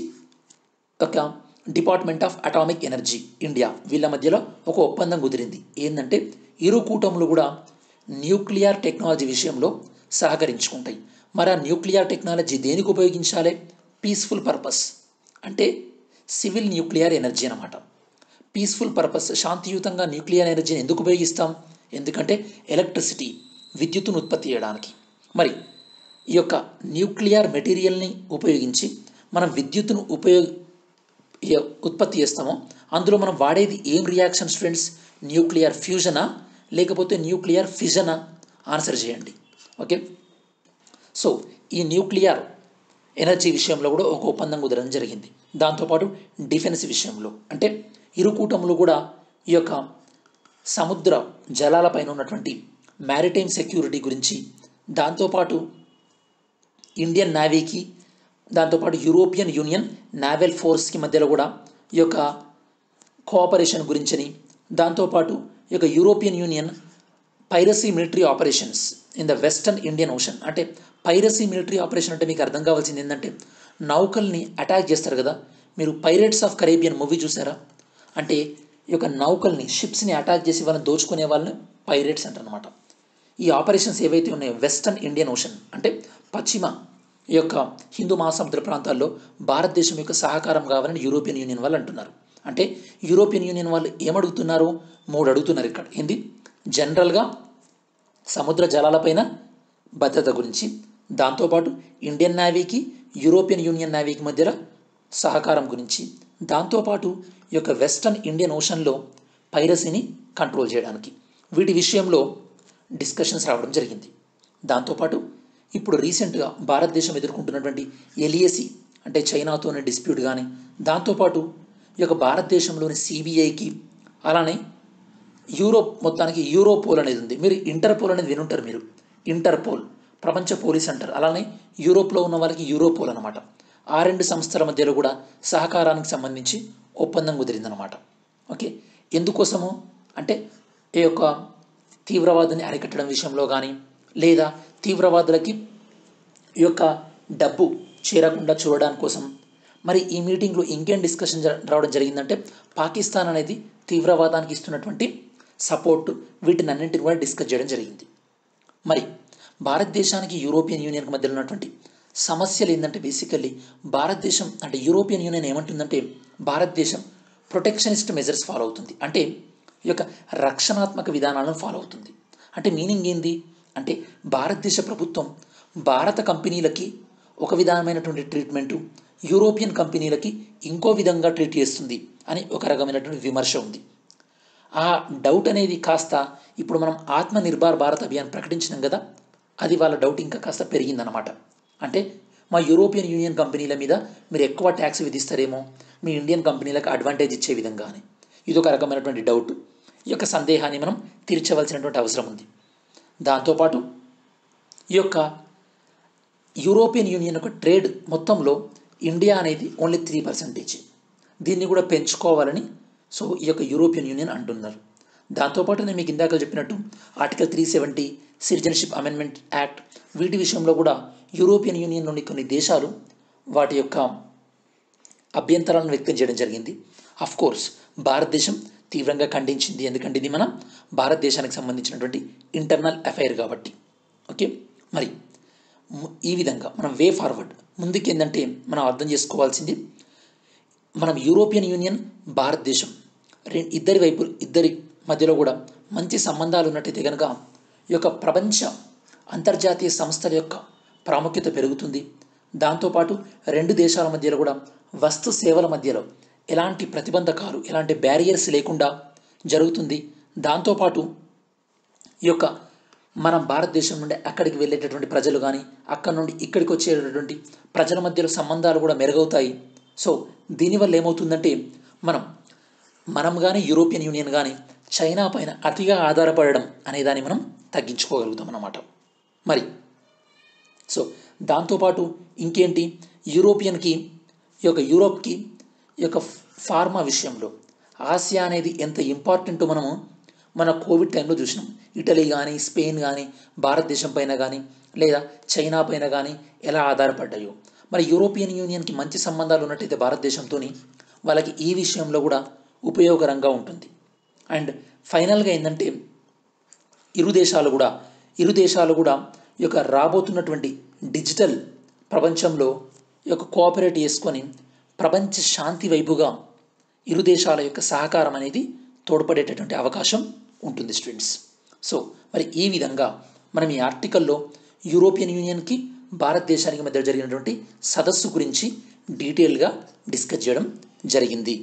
ఒక department of atomic energy India వీళ్ళ మధ్యలో ఒక ఒప్పందం కుదిరింది ఏంటంటే ఇరు కూటములు కూడా న్యూక్లియర్ టెక్నాలజీ విషయంలో సహకరించుకుంటాయి మరి ఆ న్యూక్లియర్ టెక్నాలజీ దేనికి ఉపయోగించాలి పీస్ఫుల్ పర్పస్ అంటే సివిల్ న్యూక్లియర్ ఎనర్జీ అనమాట పీస్ఫుల్ పర్పస్ శాంతియుతంగా న్యూక్లియర్ ఎనర్జీని ఎందుకు ఉపయోగిస్తాం ఎందుకంటే ఎలక్ట్రిసిటీ విద్యుత్తును ఉత్పత్తి చేయడానికి మరి ఈ యొక్క న్యూక్లియర్ మెటీరియల్ని ఉపయోగించి మనం విద్యుత్తును ఉపయోగ ఏ- ఉత్పత్తి చేస్తామో అందులో మనం వాడేది ఏం రియాక్షన్ స్టూడెంట్స్ న్యూక్లియర్ ఫ్యూజనా లేకపోతే న్యూక్లియర్ ఫిజనా ఆన్సర్ చేయండి ఓకే సో ఈ న్యూక్లియర్ ఎనర్జీ విషయంలో కూడా ఒక ఒప్పందం కుదరడం జరిగింది దాంతోపాటు డిఫెన్స్ విషయంలో అంటే ఇరు కూటములు కూడా ఈ యొక్క సముద్ర జలాలపైన ఉన్నటువంటి మ్యారిటైమ్ సెక్యూరిటీ గురించి దాంతోపాటు ఇండియన్ నేవీకి దాంతోపాటు యూరోపియన్ యూనియన్ నావెల్ ఫోర్స్కి మధ్యలో కూడా ఈ యొక్క కోఆపరేషన్ గురించని దాంతోపాటు ఈ యొక్క European Union piracy military operations in the western Indian Ocean అంటే పైరసీ మిలిటరీ ఆపరేషన్ అంటే మీకు అర్థం కావాల్సింది ఏంటంటే నౌకల్ని అటాక్ చేస్తారు కదా మీరు పైరేట్స్ ఆఫ్ కరేబియన్ మూవీ చూసారా అంటే ఈ యొక్క నౌకల్ని షిప్స్ని అటాక్ చేసి వాళ్ళని దోచుకునే వాళ్ళని పైరేట్స్ అంటారు అనమాట ఈ ఆపరేషన్స్ ఏవైతే ఉన్నాయో వెస్టర్న్ ఇండియన్ ఓషన్ అంటే పశ్చిమ ఈ యొక్క హిందూ మహాసముద్ర ప్రాంతాల్లో భారతదేశం యొక్క సహకారం కావాలని యూరోపియన్ యూనియన్ వాళ్ళు అంటున్నారు అంటే యూరోపియన్ యూనియన్ వాళ్ళు ఏమడుగుతున్నారు మూడు అడుగుతున్నారు ఇక్కడ ఏంది జనరల్గా సముద్ర జలాలపైన భద్రత గురించి దాంతోపాటు ఇండియన్ నేవీకి యూరోపియన్ యూనియన్ నేవీకి మధ్యలో సహకారం గురించి దాంతోపాటు ఈ యొక్క వెస్టర్న్ ఇండియన్ ఓషన్లో పైరసీని కంట్రోల్ చేయడానికి వీటి విషయంలో డిస్కషన్స్ రావడం జరిగింది దాంతోపాటు ఇప్పుడు రీసెంట్గా భారతదేశం ఎదుర్కొంటున్నటువంటి ఎలియసి అంటే చైనాతోనే డిస్ప్యూట్ కానీ దాంతోపాటు ఈ యొక్క భారతదేశంలోని సిబిఐకి అలానే యూరోప్ మొత్తానికి యూరోపోల్ అనేది ఉంది మీరు ఇంటర్పోల్ అనేది వినుంటారు మీరు ఇంటర్పోల్ ప్రపంచ పోలీస్ అంటారు అలానే యూరోప్లో ఉన్న వాళ్ళకి యూరోపోల్ అనమాట ఆ రెండు సంస్థల మధ్యలో కూడా సహకారానికి సంబంధించి ఒప్పందం కుదిరిందనమాట ఓకే ఎందుకోసము అంటే ఈ యొక్క తీవ్రవాదాన్ని అరికట్టడం విషయంలో కానీ లేదా తీవ్రవాదులకి ఈ యొక్క డబ్బు చేరకుండా చూడడానికి కోసం మరి ఈ మీటింగ్లో ఇంకేం డిస్కషన్ జ- రావడం జరిగిందంటే పాకిస్తాన్ అనేది తీవ్రవాదానికి ఇస్తున్నటువంటి సపోర్ట్ వీటిని అన్నింటిని కూడా డిస్కస్ చేయడం జరిగింది మరి భారతదేశానికి యూరోపియన్ యూనియన్కి మధ్యలో ఉన్నటువంటి సమస్యలు ఏంటంటే బేసికల్లీ భారతదేశం అంటే యూరోపియన్ యూనియన్ ఏమంటుందంటే భారతదేశం ప్రొటెక్షనిస్ట్ మెజర్స్ ఫాలో అవుతుంది అంటే ఈ యొక్క రక్షణాత్మక విధానాలను ఫాలో అవుతుంది అంటే మీనింగ్ ఏంది అంటే భారతదేశ ప్రభుత్వం భారత కంపెనీలకి ఒక విధమైనటువంటి ట్రీట్మెంటు యూరోపియన్ కంపెనీలకి ఇంకో విధంగా ట్రీట్ చేస్తుంది అని ఒక రకమైనటువంటి విమర్శ ఉంది ఆ డౌట్ అనేది కాస్త ఇప్పుడు మనం ఆత్మ నిర్భర్ భారత్ అభియాన్ ప్రకటించినాం కదా అది వాళ్ళ డౌట్ ఇంకా కాస్త పెరిగిందనమాట అంటే మా యూరోపియన్ యూనియన్ కంపెనీల మీద మీరు ఎక్కువ ట్యాక్స్ విధిస్తారేమో మీ ఇండియన్ కంపెనీలకు అడ్వాంటేజ్ ఇచ్చే విధంగా అని ఇది ఒక రకమైనటువంటి డౌట్ ఈ యొక్క సందేహాన్ని మనం తీర్చవలసినటువంటి అవసరం ఉంది దాంతోపాటు ఈ యొక్క యూరోపియన్ యూనియన్ యొక్క ట్రేడ్ మొత్తంలో ఇండియా అనేది ఓన్లీ త్రీ పర్సెంటేజ్ దీన్ని కూడా పెంచుకోవాలని సో ఈ యొక్క యూరోపియన్ యూనియన్ అంటున్నారు దాంతోపాటు నేను మీకు ఇందాక చెప్పినట్టు article three seventy citizenship amendment act వీటి విషయంలో కూడా యూరోపియన్ యూనియన్ నుండి కొన్ని దేశాలు వాటి యొక్క అభ్యంతరాలను వ్యక్తం చేయడం జరిగింది అఫ్ కోర్స్ భారతదేశం తీవ్రంగా ఖండించింది ఎందుకంటే ఇది మన భారతదేశానికి సంబంధించినటువంటి ఇంటర్నల్ అఫైర్ కాబట్టి ఓకే మరి ము- ఈ విధంగా మనం వే ఫార్వర్డ్ ముందుకు ఏంటంటే మనం అర్థం చేసుకోవాల్సింది మనం యూరోపియన్ యూనియన్ భారతదేశం రె- ఇద్దరి వైపు ఇద్దరి మధ్యలో కూడా మంచి సంబంధాలు ఉన్నట్టయితే కనుక ఈ యొక్క ప్రపంచ అంతర్జాతీయ సంస్థల యొక్క ప్రాముఖ్యత పెరుగుతుంది దాంతోపాటు రెండు దేశాల మధ్యలో కూడా వస్తు సేవల మధ్యలో ఎలాంటి ప్రతిబంధకాలు ఎలాంటి బ్యారియర్స్ లేకుండా జరుగుతుంది దాంతోపాటు ఈ యొక్క మనం భారతదేశం నుండి అక్కడికి వెళ్ళేటటువంటి ప్రజలు కానీ అక్కడ నుండి ఇక్కడికి వచ్చేటటువంటి ప్రజల మధ్యలో సంబంధాలు కూడా మెరుగవుతాయి సో దీనివల్ల ఏమవుతుందంటే మనం మనం కానీ యూరోపియన్ యూనియన్ కానీ చైనా పైన అతిగా ఆధారపడడం అనే దాన్ని మనం తగ్గించుకోగలుగుతాం అన్నమాట మరి సో దాంతోపాటు ఇంకేంటి యూరోపియన్కి ఈ యొక్క యూరోప్కి ఈ యొక్క ఫార్మా విషయంలో ఆసియా అనేది ఎంత ఇంపార్టెంటో మనము మన కోవిడ్ టైంలో చూసినాం ఇటలీ కానీ స్పెయిన్ కానీ భారతదేశం పైన కానీ లేదా చైనా పైన కానీ ఎలా ఆధారపడ్డాయో మరి యూరోపియన్ యూనియన్కి మంచి సంబంధాలు ఉన్నట్టయితే భారతదేశంతో వాళ్ళకి ఈ విషయంలో కూడా ఉపయోగకరంగా ఉంటుంది అండ్ ఫైనల్గా ఏంటంటే ఇరు దేశాలు కూడా ఇరు దేశాలు కూడా ఈ యొక్క రాబోతున్నటువంటి డిజిటల్ ప్రపంచంలో ఈ యొక్క కోఆపరేట్ చేసుకొని ప్రపంచ శాంతి వైపుగా ఇరు దేశాల యొక్క సహకారం అనేది తోడ్పడేటటువంటి అవకాశం ఉంటుంది స్టూడెంట్స్ సో మరి ఈ విధంగా మనం ఈ ఆర్టికల్లో యూరోపియన్ యూనియన్కి భారతదేశానికి మధ్య జరిగినటువంటి సదస్సు గురించి డీటెయిల్గా డిస్కస్ చేయడం జరిగింది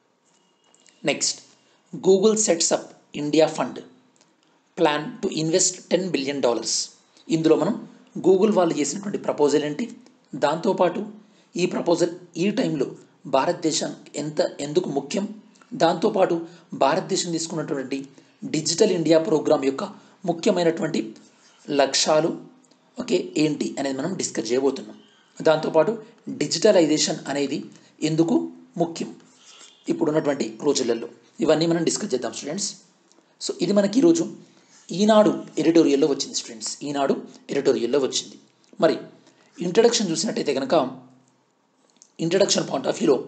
next Google sets up India fund plan to invest ten billion dollars ఇందులో మనం గూగుల్ వాళ్ళు చేసినటువంటి ప్రపోజల్ ఏంటి దాంతోపాటు ఈ ప్రపోజల్ ఈ టైంలో భారతదేశం ఎంత ఎందుకు ముఖ్యం దాంతోపాటు భారతదేశం తీసుకున్నటువంటి డిజిటల్ ఇండియా ప్రోగ్రాం యొక్క ముఖ్యమైనటువంటి లక్ష్యాలు ఓకే ఏంటి అనేది మనం డిస్కస్ చేయబోతున్నాం దాంతోపాటు డిజిటలైజేషన్ అనేది ఎందుకు ముఖ్యం ఇప్పుడున్నటువంటి రోజులలో ఇవన్నీ మనం డిస్కస్ చేద్దాం స్టూడెంట్స్ సో ఇది మనకి ఈరోజు ఈనాడు ఎడిటోరియల్లో వచ్చింది స్టూడెంట్స్ ఈనాడు ఎడిటోరియల్లో వచ్చింది మరి ఇంట్రడక్షన్ చూసినట్టయితే కనుక ఇంట్రడక్షన్ పాయింట్ ఆఫ్ వ్యూలో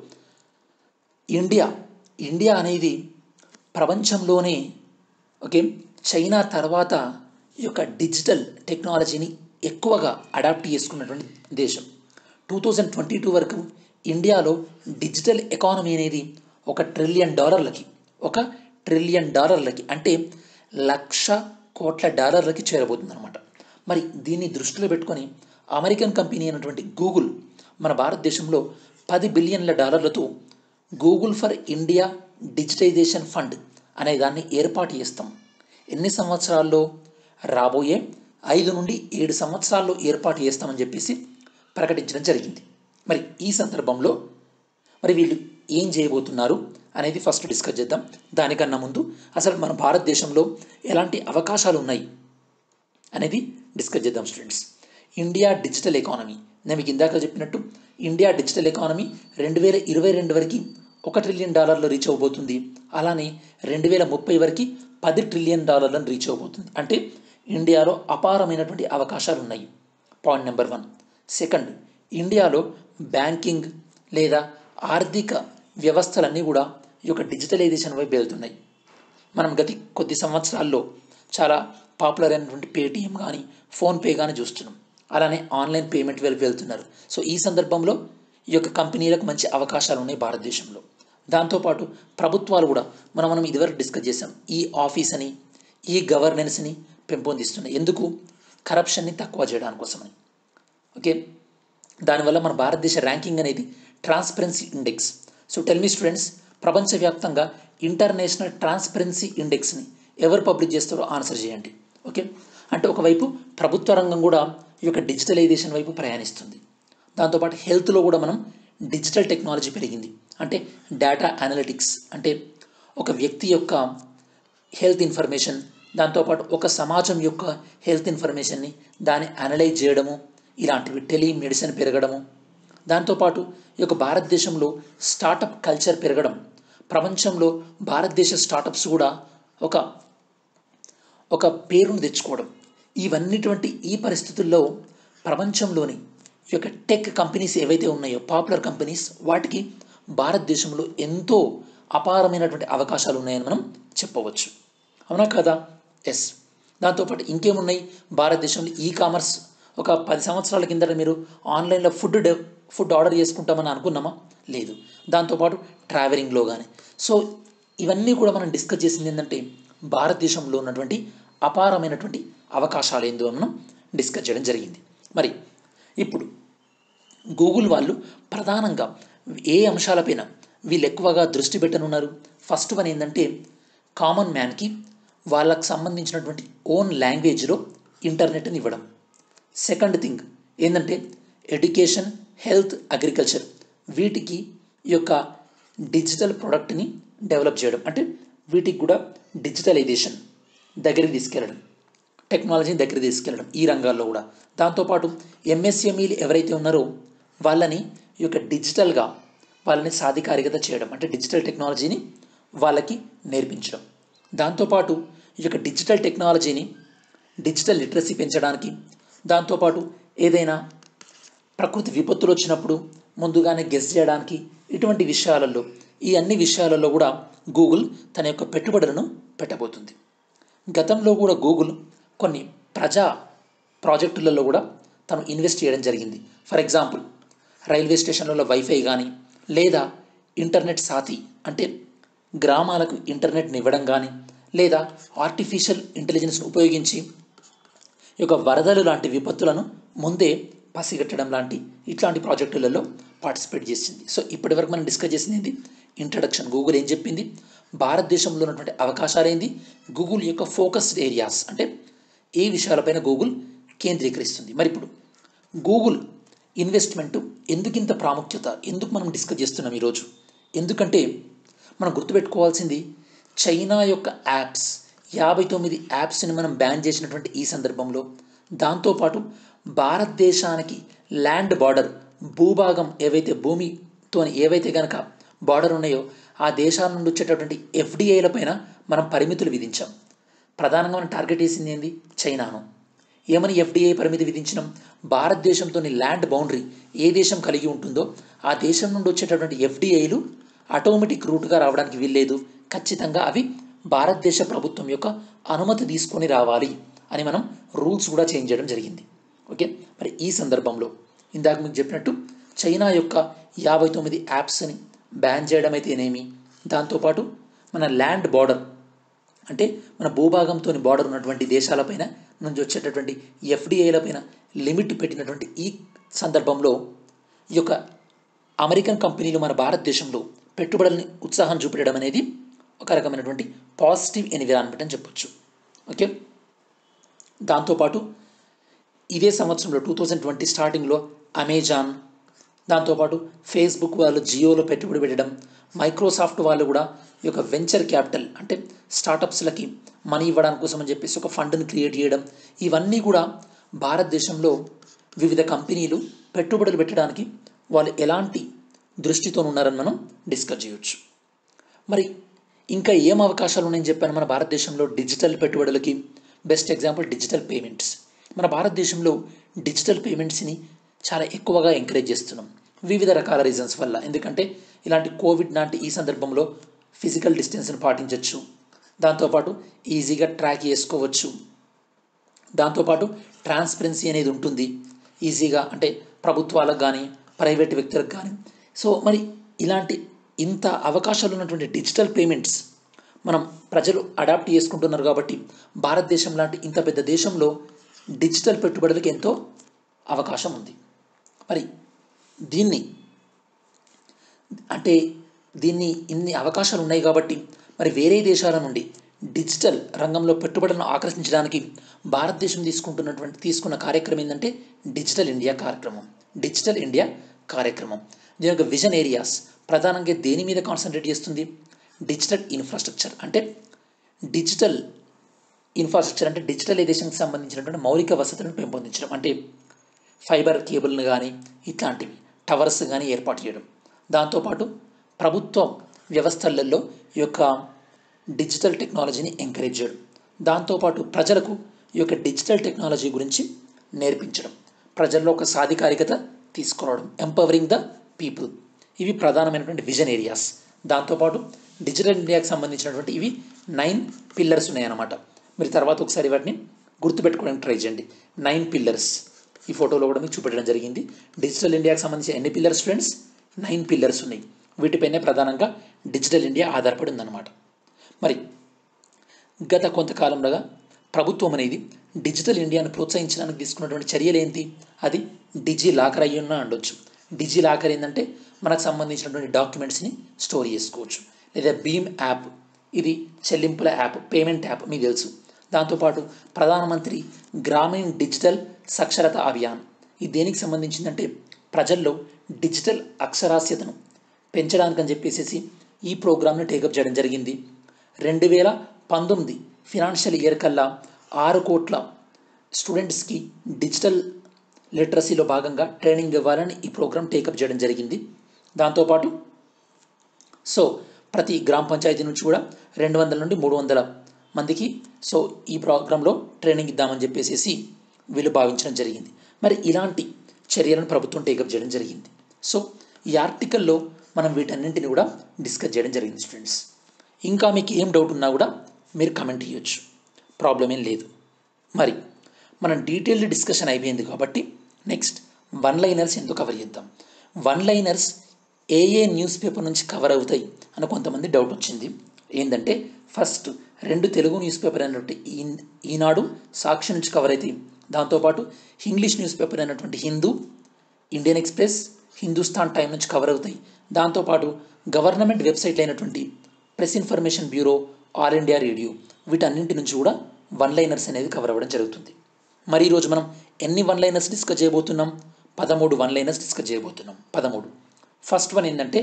ఇండియా ఇండియా అనేది ప్రపంచంలోనే ఓకే చైనా తర్వాత ఈ యొక్క డిజిటల్ టెక్నాలజీని ఎక్కువగా అడాప్ట్ చేసుకున్నటువంటి దేశం టూ థౌజండ్ ట్వంటీ టూ వరకు ఇండియాలో డిజిటల్ ఎకానమీ అనేది ఒక ట్రిలియన్ డాలర్లకి ఒక ట్రిలియన్ డాలర్లకి అంటే లక్ష కోట్ల డాలర్లకి చేరబోతుందన్నమాట మరి దీన్ని దృష్టిలో పెట్టుకొని అమెరికన్ కంపెనీ అయినటువంటి గూగుల్ మన భారతదేశంలో పది బిలియన్ల డాలర్లతో Google for India digitization fund అనే దాన్ని ఏర్పాటు చేస్తాం ఎన్ని సంవత్సరాల్లో రాబోయే ఐదు నుండి ఏడు సంవత్సరాల్లో ఏర్పాటు చేస్తామని చెప్పేసి ప్రకటించడం జరిగింది మరి ఈ సందర్భంలో మరి వీళ్ళు ఏం చేయబోతున్నారు అనేది ఫస్ట్ డిస్కస్ చేద్దాం దానికన్నా ముందు అసలు మన భారతదేశంలో ఎలాంటి అవకాశాలు ఉన్నాయి అనేది డిస్కస్ చేద్దాం స్టూడెంట్స్ ఇండియా డిజిటల్ ఎకానమీ నేను మీకు ఇందాక చెప్పినట్టు ఇండియా డిజిటల్ ఎకానమీ రెండు వేల ఇరవై రెండు వరకు ఒక ట్రిలియన్ డాలర్లు రీచ్ అవబోతుంది అలానే రెండు వేల ముప్పై వరకు పది ట్రిలియన్ డాలర్లను రీచ్ అవబోతుంది అంటే ఇండియాలో అపారమైనటువంటి అవకాశాలు ఉన్నాయి పాయింట్ నెంబర్ వన్ సెకండ్ ఇండియాలో బ్యాంకింగ్ లేదా ఆర్థిక వ్యవస్థలన్నీ కూడా ఈ యొక్క డిజిటలైజేషన్ వైపు వెళ్తున్నాయి మనం గతి కొద్ది సంవత్సరాల్లో చాలా పాపులర్ అయినటువంటి పేటిఎం కానీ ఫోన్పే కానీ చూస్తున్నాం అలానే ఆన్లైన్ పేమెంట్ వైపు వెళ్తున్నారు సో ఈ సందర్భంలో ఈ యొక్క కంపెనీలకు మంచి అవకాశాలు ఉన్నాయి భారతదేశంలో దాంతోపాటు ప్రభుత్వాలు కూడా మనం మనం ఇదివరకు డిస్కస్ చేసాం ఈ ఆఫీస్ అని ఈ గవర్నెన్స్ని పెంపొందిస్తున్నాయి ఎందుకు కరప్షన్ని తక్కువ చేయడానికి కోసమని ఓకే దానివల్ల మన భారతదేశ ర్యాంకింగ్ అనేది transparency index so tell me students ప్రపంచవ్యాప్తంగా ఇంటర్నేషనల్ ట్రాన్స్పరెన్సీ ఇండెక్స్ని ఎవరు పబ్లిక్ చేస్తారో ఆన్సర్ చేయండి ఓకే అంటే ఒకవైపు ప్రభుత్వ రంగం కూడా ఈ యొక్క డిజిటలైజేషన్ వైపు ప్రయాణిస్తుంది దాంతోపాటు హెల్త్లో కూడా మనం డిజిటల్ టెక్నాలజీ పెరిగింది అంటే డేటా అనలిటిక్స్ అంటే ఒక వ్యక్తి యొక్క హెల్త్ ఇన్ఫర్మేషన్ దాంతోపాటు ఒక సమాజం యొక్క హెల్త్ ఇన్ఫర్మేషన్ని దాన్ని అనలైజ్ చేయడము ఇలాంటివి టెలిమెడిసిన్ పెరగడము దాంతోపాటు ఈ యొక్క భారతదేశంలో స్టార్టప్ కల్చర్ పెరగడం ప్రపంచంలో భారతదేశ స్టార్టప్స్ కూడా ఒక ఒక పేరును తెచ్చుకోవడం ఇవన్నిటువంటి ఈ పరిస్థితుల్లో ప్రపంచంలోని ఈ యొక్క టెక్ కంపెనీస్ ఏవైతే ఉన్నాయో పాపులర్ కంపెనీస్ వాటికి భారతదేశంలో ఎంతో అపారమైనటువంటి అవకాశాలు ఉన్నాయని మనం చెప్పవచ్చు అవునా కదా ఎస్ దాంతోపాటు ఇంకేమున్నాయి భారతదేశంలో ఈ కామర్స్ ఒక పది సంవత్సరాల కిందట మీరు ఆన్లైన్లో ఫుడ్ డె ఫుడ్ ఆర్డర్ చేసుకుంటామని అనుకున్నామా లేదు దాంతోపాటు ట్రావెలింగ్లో కానీ సో ఇవన్నీ కూడా మనం డిస్కస్ చేసింది ఏంటంటే భారతదేశంలో ఉన్నటువంటి అపారమైనటువంటి అవకాశాలు ఏందో మనం డిస్కస్ చేయడం జరిగింది మరి ఇప్పుడు గూగుల్ వాళ్ళు ప్రధానంగా ఏ అంశాలపైన వీళ్ళు ఎక్కువగా దృష్టి పెట్టనున్నారు ఫస్ట్ వన్ ఏంటంటే కామన్ మ్యాన్కి వాళ్ళకు సంబంధించినటువంటి ఓన్ లాంగ్వేజ్లో ఇంటర్నెట్ని ఇవ్వడం సెకండ్ థింగ్ ఏంటంటే ఎడ్యుకేషన్ హెల్త్ అగ్రికల్చర్ వీటికి ఈ యొక్క డిజిటల్ ప్రోడక్ట్ని డెవలప్ చేయడం అంటే వీటికి కూడా డిజిటలైజేషన్ దగ్గరికి తీసుకెళ్ళడం టెక్నాలజీని దగ్గర తీసుకెళ్ళడం ఈ రంగాల్లో కూడా దాంతోపాటు ఎంఎస్ఎంఈలు ఎవరైతే ఉన్నారో వాళ్ళని ఈ యొక్క డిజిటల్గా వాళ్ళని సాధికారికత చేయడం అంటే డిజిటల్ టెక్నాలజీని వాళ్ళకి నేర్పించడం దాంతోపాటు ఈ యొక్క డిజిటల్ టెక్నాలజీని డిజిటల్ లిటరసీ పెంచడానికి దాంతోపాటు ఏదైనా ప్రకృతి విపత్తులు వచ్చినప్పుడు ముందుగానే గెస్ చేయడానికి ఇటువంటి విషయాలలో ఈ అన్ని విషయాలలో కూడా గూగుల్ తన యొక్క పెట్టుబడులను పెట్టబోతుంది గతంలో కూడా గూగుల్ కొన్ని ప్రజా ప్రాజెక్టులలో కూడా తను ఇన్వెస్ట్ చేయడం జరిగింది ఫర్ ఎగ్జాంపుల్ రైల్వే స్టేషన్లలో వైఫై కానీ లేదా ఇంటర్నెట్ సాతి అంటే గ్రామాలకు ఇంటర్నెట్ని ఇవ్వడం కానీ లేదా ఆర్టిఫిషియల్ ఇంటెలిజెన్స్ను ఉపయోగించి ఈ యొక్క వరదలు లాంటి విపత్తులను ముందే పసిగట్టడం లాంటి ఇట్లాంటి ప్రాజెక్టులలో పార్టిసిపేట్ చేసింది సో ఇప్పటివరకు మనం డిస్కస్ చేసింది ఏంటి ఇంట్రడక్షన్ గూగుల్ ఏం చెప్పింది భారతదేశంలో ఉన్నటువంటి అవకాశాలు ఏంది గూగుల్ యొక్క ఫోకస్డ్ ఏరియాస్ అంటే ఏ విషయాలపైన గూగుల్ కేంద్రీకరిస్తుంది మరి ఇప్పుడు గూగుల్ ఇన్వెస్ట్మెంట్ ఎందుకు ఇంత ప్రాముఖ్యత ఎందుకు మనం డిస్కస్ చేస్తున్నాం ఈరోజు ఎందుకంటే మనం గుర్తుపెట్టుకోవాల్సింది చైనా యొక్క యాప్స్ యాభై తొమ్మిది యాప్స్ని మనం బ్యాన్ చేసినటువంటి ఈ సందర్భంలో దాంతోపాటు భారతదేశానికి ల్యాండ్ బార్డర్ భూభాగం ఏవైతే భూమితో ఏవైతే కనుక బార్డర్ ఉన్నాయో ఆ దేశాల నుండి వచ్చేటటువంటి ఎఫ్డిఐల పైన మనం పరిమితులు విధించాం ప్రధానంగా మనం టార్గెట్ చేసింది ఏంది చైనాను ఏమని ఎఫ్డిఐ పరిమితి విధించినాం భారతదేశంతోని ల్యాండ్ బౌండరీ ఏ దేశం కలిగి ఉంటుందో ఆ దేశం నుండి వచ్చేటటువంటి ఎఫ్డిఐలు ఆటోమేటిక్ రూట్గా రావడానికి వీల్లేదు ఖచ్చితంగా అవి భారతదేశ ప్రభుత్వం యొక్క అనుమతి తీసుకొని రావాలి అని మనం రూల్స్ కూడా చేంజ్ చేయడం జరిగింది ఓకే మరి ఈ సందర్భంలో ఇందాక మీకు చెప్పినట్టు చైనా యొక్క యాభై తొమ్మిది యాప్స్ని బ్యాన్ చేయడం అయితేనేమి దాంతోపాటు మన ల్యాండ్ బార్డర్ అంటే మన భూభాగంతో బార్డర్ ఉన్నటువంటి దేశాలపైన నుంచి వచ్చేటటువంటి ఎఫ్డిఐలపైన లిమిట్ పెట్టినటువంటి ఈ సందర్భంలో ఈ యొక్క అమెరికన్ కంపెనీలు మన భారతదేశంలో పెట్టుబడులని ఉత్సాహం చూపెట్టడం అనేది ఒక రకమైనటువంటి పాజిటివ్ ఎన్విరాన్మెంట్ అని చెప్పొచ్చు ఓకే దాంతోపాటు ఇదే సంవత్సరంలో టూ థౌజండ్ ట్వంటీ స్టార్టింగ్లో అమెజాన్ దాంతోపాటు ఫేస్బుక్ వాళ్ళు జియోలో పెట్టుబడి పెట్టడం మైక్రోసాఫ్ట్ వాళ్ళు కూడా ఈ యొక్క వెంచర్ క్యాపిటల్ అంటే స్టార్టప్స్లకి మనీ ఇవ్వడానికి కోసం అని చెప్పేసి ఒక ఫండ్ని క్రియేట్ చేయడం ఇవన్నీ కూడా భారతదేశంలో వివిధ కంపెనీలు పెట్టుబడులు పెట్టడానికి వాళ్ళు ఎలాంటి దృష్టితో ఉన్నారని మనం డిస్కస్ చేయొచ్చు మరి ఇంకా ఏం అవకాశాలు ఉన్నాయని చెప్పాను మన భారతదేశంలో డిజిటల్ పెట్టుబడులకి బెస్ట్ ఎగ్జాంపుల్ డిజిటల్ పేమెంట్స్ మన భారతదేశంలో డిజిటల్ పేమెంట్స్ని చాలా ఎక్కువగా ఎంకరేజ్ చేస్తున్నాం వివిధ రకాల రీజన్స్ వల్ల ఎందుకంటే ఇలాంటి కోవిడ్ లాంటి ఈ సందర్భంలో ఫిజికల్ డిస్టెన్స్ని పాటించవచ్చు దాంతోపాటు ఈజీగా ట్రాక్ చేసుకోవచ్చు దాంతోపాటు ట్రాన్స్పరెన్సీ అనేది ఉంటుంది ఈజీగా అంటే ప్రభుత్వాలకు కానీ ప్రైవేట్ వ్యక్తులకు కానీ సో మరి ఇలాంటి ఇంత అవకాశాలు ఉన్నటువంటి డిజిటల్ పేమెంట్స్ మనం ప్రజలు అడాప్ట్ చేసుకుంటున్నారు కాబట్టి భారతదేశం లాంటి ఇంత పెద్ద దేశంలో డిజిటల్ పెట్టుబడులకు ఎంతో అవకాశం ఉంది మరి దీన్ని అంటే దీన్ని ఇన్ని అవకాశాలు ఉన్నాయి కాబట్టి మరి వేరే దేశాల నుండి డిజిటల్ రంగంలో పెట్టుబడులను ఆకర్షించడానికి భారతదేశం తీసుకుంటున్నటువంటి తీసుకున్న కార్యక్రమం ఏంటంటే డిజిటల్ ఇండియా కార్యక్రమం డిజిటల్ ఇండియా కార్యక్రమం దీని యొక్క విజన్ ఏరియాస్ ప్రధానంగా దేని మీద కాన్సన్ట్రేట్ చేస్తుంది డిజిటల్ ఇన్ఫ్రాస్ట్రక్చర్ అంటే డిజిటల్ ఇన్ఫ్రాస్ట్రక్చర్ అంటే డిజిటలైజేషన్కి సంబంధించినటువంటి మౌలిక వసతులను పెంపొందించడం అంటే ఫైబర్ కేబుల్ని కానీ ఇట్లాంటివి టవర్స్ కానీ ఏర్పాటు చేయడం దాంతోపాటు ప్రభుత్వ వ్యవస్థలలో ఈ యొక్క డిజిటల్ టెక్నాలజీని ఎంకరేజ్ చేయడం దాంతోపాటు ప్రజలకు ఈ యొక్క డిజిటల్ టెక్నాలజీ గురించి నేర్పించడం ప్రజల్లో ఒక సాధికారికత తీసుకురావడం ఎంపవరింగ్ ద పీపుల్ ఇవి ప్రధానమైనటువంటి విజన్ ఏరియాస్ దాంతోపాటు డిజిటల్ ఇండియాకి సంబంధించినటువంటి ఇవి నైన్ పిల్లర్స్ ఉన్నాయన్నమాట మీరు తర్వాత ఒకసారి వాటిని గుర్తుపెట్టుకోవడానికి ట్రై చేయండి నైన్ పిల్లర్స్ ఈ ఫోటోలో కూడా మీకు చూపెట్టడం జరిగింది డిజిటల్ ఇండియాకి సంబంధించి ఎన్ని పిల్లర్స్ ఫ్రెండ్స్ నైన్ పిల్లర్స్ ఉన్నాయి వీటిపైనే ప్రధానంగా డిజిటల్ ఇండియా ఆధారపడి ఉందన్నమాట మరి గత కొంతకాలంలోగా ప్రభుత్వం అనేది డిజిటల్ ఇండియాను ప్రోత్సహించడానికి తీసుకున్నటువంటి చర్యలు ఏంటి అది డిజి లాకర్ అయ్యి ఉన్నా ఉండొచ్చు డిజి లాకర్ ఏంటంటే మనకు సంబంధించినటువంటి డాక్యుమెంట్స్ని స్టోర్ చేసుకోవచ్చు లేదా భీమ్ యాప్ ఇది చెల్లింపుల యాప్ పేమెంట్ యాప్ మీకు తెలుసు దాంతోపాటు ప్రధానమంత్రి గ్రామీణ్ డిజిటల్ సాక్షరత అభియాన్ ఇది దేనికి సంబంధించిందంటే ప్రజల్లో డిజిటల్ అక్షరాస్యతను పెంచడానికని చెప్పేసి ఈ ప్రోగ్రామ్ని టేకప్ చేయడం జరిగింది రెండు వేల పంతొమ్మిది ఫినాన్షియల్ ఇయర్ కల్లా ఆరు కోట్ల స్టూడెంట్స్కి డిజిటల్ లిటరసీలో భాగంగా ట్రైనింగ్ ఇవ్వాలని ఈ ప్రోగ్రామ్ టేకప్ చేయడం జరిగింది దాంతోపాటు సో ప్రతి గ్రామ పంచాయతీ నుంచి కూడా రెండు వందల నుండి మూడు వందల మందికి సో ఈ ప్రోగ్రాంలో ట్రైనింగ్ ఇద్దామని చెప్పేసి వీళ్ళు భావించడం జరిగింది మరి ఇలాంటి చర్యలను ప్రభుత్వం టేకప్ చేయడం జరిగింది సో ఈ ఆర్టికల్లో మనం వీటన్నింటిని కూడా డిస్కస్ చేయడం జరిగింది స్టూడెంట్స్ ఇంకా మీకు ఏం డౌట్ ఉన్నా కూడా మీరు కమెంట్ చేయొచ్చు ప్రాబ్లం ఏం లేదు మరి మనం డీటెయిల్డ్ డిస్కషన్ అయిపోయింది కాబట్టి నెక్స్ట్ వన్ లైనర్స్ ఎందుకు కవర్ చేద్దాం వన్ లైనర్స్ ఏ ఏ న్యూస్ పేపర్ నుంచి కవర్ అవుతాయి అని కొంతమంది డౌట్ వచ్చింది ఏంటంటే ఫస్ట్ రెండు తెలుగు న్యూస్ పేపర్ అయినటువంటి ఈ ఈనాడు సాక్షి నుంచి కవర్ అవుతాయి దాంతోపాటు ఇంగ్లీష్ న్యూస్ పేపర్ అయినటువంటి Hindu Indian Express Hindustan time నుంచి కవర్ అవుతాయి దాంతోపాటు గవర్నమెంట్ వెబ్సైట్లు అయినటువంటి Press Information Bureau All India Radio వీటన్నింటి నుంచి కూడా వన్ లైనర్స్ అనేది కవర్ అవ్వడం జరుగుతుంది మరి ఈరోజు మనం ఎన్ని వన్ లైనర్స్ డిస్కస్ చేయబోతున్నాం పదమూడు వన్ లైనర్స్ డిస్కస్ చేయబోతున్నాం పదమూడు ఫస్ట్ వన్ ఏంటంటే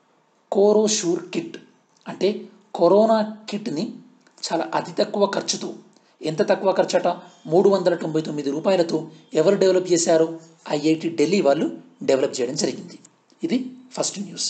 కోరోషూర్ కిట్ అంటే కరోనా కిట్ని చాలా అతి తక్కువ ఖర్చుతో ఎంత తక్కువ ఖర్చట మూడు వందల తొంభై తొమ్మిది రూపాయలతో ఎవరు డెవలప్ చేశారు ఐఐటి ఢిల్లీ వాళ్ళు డెవలప్ చేయడం జరిగింది ఇది first news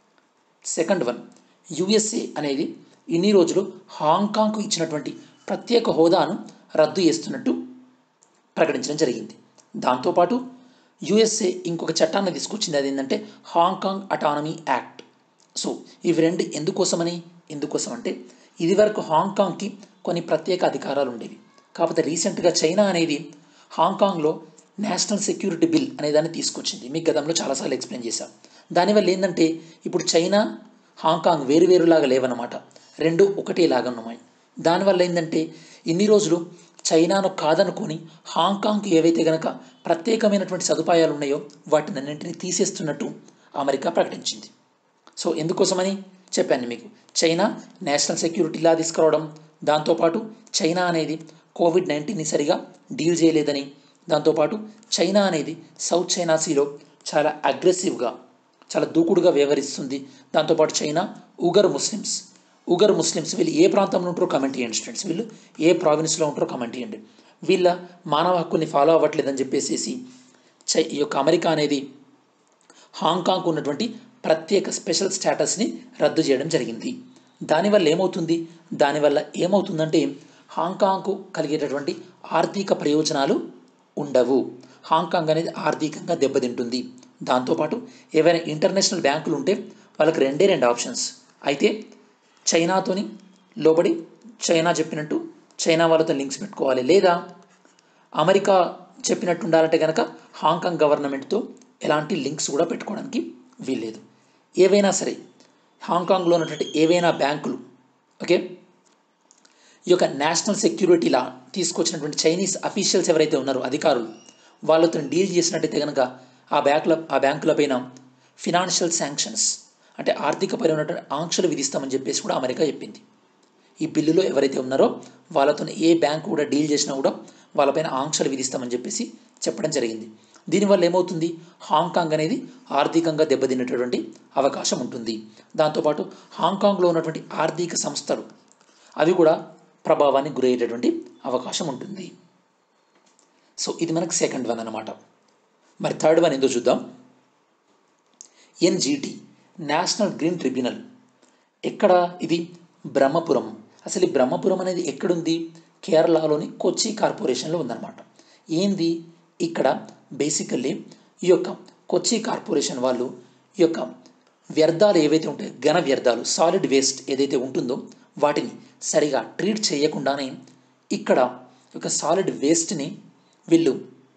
second one USA అనేది ఇన్ని రోజులు హాంకాంగ్కు ఇచ్చినటువంటి ప్రత్యేక హోదాను రద్దు చేస్తున్నట్టు ప్రకటించడం జరిగింది దాంతోపాటు యుఎస్ఏ ఇంకొక చట్టాన్ని తీసుకొచ్చింది అది ఏంటంటే హాంకాంగ్ అటానమీ యాక్ట్ సో ఇవి రెండు ఎందుకోసమని ఎందుకోసం అంటే ఇది వరకు హాంకాంగ్కి కొన్ని ప్రత్యేక అధికారాలు ఉండేవి కాకపోతే రీసెంట్గా చైనా అనేది హాంకాంగ్లో నేషనల్ సెక్యూరిటీ బిల్ అనే దాన్ని తీసుకొచ్చింది మీకు గతంలో చాలాసార్లు ఎక్స్ప్లెయిన్ చేశాం దానివల్ల ఏంటంటే ఇప్పుడు చైనా హాంకాంగ్ వేరు వేరులాగా లేవన్నమాట రెండు ఒకటేలాగా ఉన్నాయి దానివల్ల ఏంటంటే ఇన్ని రోజులు చైనాను కాదనుకొని హాంకాంగ్కి ఏవైతే గనక ప్రత్యేకమైనటువంటి సదుపాయాలు ఉన్నాయో వాటిని అన్నింటినీ తీసేస్తున్నట్టు అమెరికా ప్రకటించింది సో ఎందుకోసమని చెప్పాను మీకు చైనా నేషనల్ సెక్యూరిటీ లా తీసుకురావడం దాంతోపాటు చైనా అనేది కోవిడ్ నైన్టీన్ని సరిగా డీల్ చేయలేదని దాంతోపాటు చైనా అనేది సౌత్ చైనా సీలో చాలా అగ్రెసివ్గా చాలా దూకుడుగా వ్యవహరిస్తుంది దాంతోపాటు China Uyghur Muslims Uyghur Muslims వీళ్ళు ఏ ప్రాంతంలో ఉంటారో కమెంట్ చేయండి స్టూడెంట్స్ వీళ్ళు ఏ ప్రావిన్స్లో ఉంటారో కమెంట్ చేయండి వీళ్ళ మానవ హక్కుని ఫాలో అవ్వట్లేదని చెప్పేసి చై ఈ యొక్క అమెరికా అనేది హాంకాంగ్ ఉన్నటువంటి ప్రత్యేక స్పెషల్ స్టేటస్ని రద్దు చేయడం జరిగింది దానివల్ల ఏమవుతుంది దానివల్ల ఏమవుతుందంటే హాంకాంగ్కు కలిగేటటువంటి ఆర్థిక ప్రయోజనాలు ఉండవు హాంకాంగ్ అనేది ఆర్థికంగా దెబ్బతింటుంది దాంతోపాటు ఏవైనా ఇంటర్నేషనల్ బ్యాంకులు ఉంటే వాళ్ళకి రెండే రెండు ఆప్షన్స్ అయితే చైనాతోని లోబడి చైనా చెప్పినట్టు చైనా వాళ్ళతో లింక్స్ పెట్టుకోవాలి లేదా అమెరికా చెప్పినట్టు ఉండాలంటే కనుక హాంకాంగ్ గవర్నమెంట్తో ఎలాంటి లింక్స్ కూడా పెట్టుకోవడానికి వీల్లేదు ఏవైనా సరే హాంకాంగ్లో ఉన్నటువంటి ఏవైనా బ్యాంకులు ఓకే ఈ యొక్క నేషనల్ సెక్యూరిటీ లా తీసుకొచ్చినటువంటి చైనీస్ అఫీషియల్స్ ఎవరైతే ఉన్నారో అధికారులు వాళ్ళతో డీల్ చేసినట్టయితే కనుక ఆ బ్యాంకుల ఆ బ్యాంకులపైన ఫినాన్షియల్ శాంక్షన్స్ అంటే ఆర్థికపరమైనటువంటి ఆంక్షలు విధిస్తామని చెప్పేసి కూడా అమెరికా చెప్పింది ఈ బిల్లులో ఎవరైతే ఉన్నారో వాళ్ళతో ఏ బ్యాంకు కూడా డీల్ చేసినా కూడా వాళ్ళపైన ఆంక్షలు విధిస్తామని చెప్పేసి చెప్పడం జరిగింది దీనివల్ల ఏమవుతుంది హాంకాంగ్ అనేది ఆర్థికంగా దెబ్బతినేటటువంటి అవకాశం ఉంటుంది దాంతోపాటు హాంకాంగ్లో ఉన్నటువంటి ఆర్థిక సంస్థలు అవి కూడా ప్రభావానికి గురయ్యేటటువంటి అవకాశం ఉంటుంది సో ఇది మనకు సెకండ్ వన్ అనమాట మరి థర్డ్ వన్ ఏందో చూద్దాం ఎన్జిటి నేషనల్ గ్రీన్ ట్రిబ్యునల్ ఎక్కడ ఇది బ్రహ్మపురం అసలు ఈ బ్రహ్మపురం అనేది ఎక్కడుంది కేరళలోని కొచ్చి కార్పొరేషన్లో ఉందన్నమాట ఏంది ఇక్కడ బేసికల్లీ ఈ యొక్క కొచ్చి కార్పొరేషన్ వాళ్ళు ఈ యొక్క వ్యర్థాలు ఏవైతే ఉంటాయో ఘన వ్యర్థాలు సాలిడ్ వేస్ట్ ఏదైతే ఉంటుందో వాటిని సరిగా ట్రీట్ చేయకుండానే ఇక్కడ ఒక సాలిడ్ వేస్ట్ని వీళ్ళు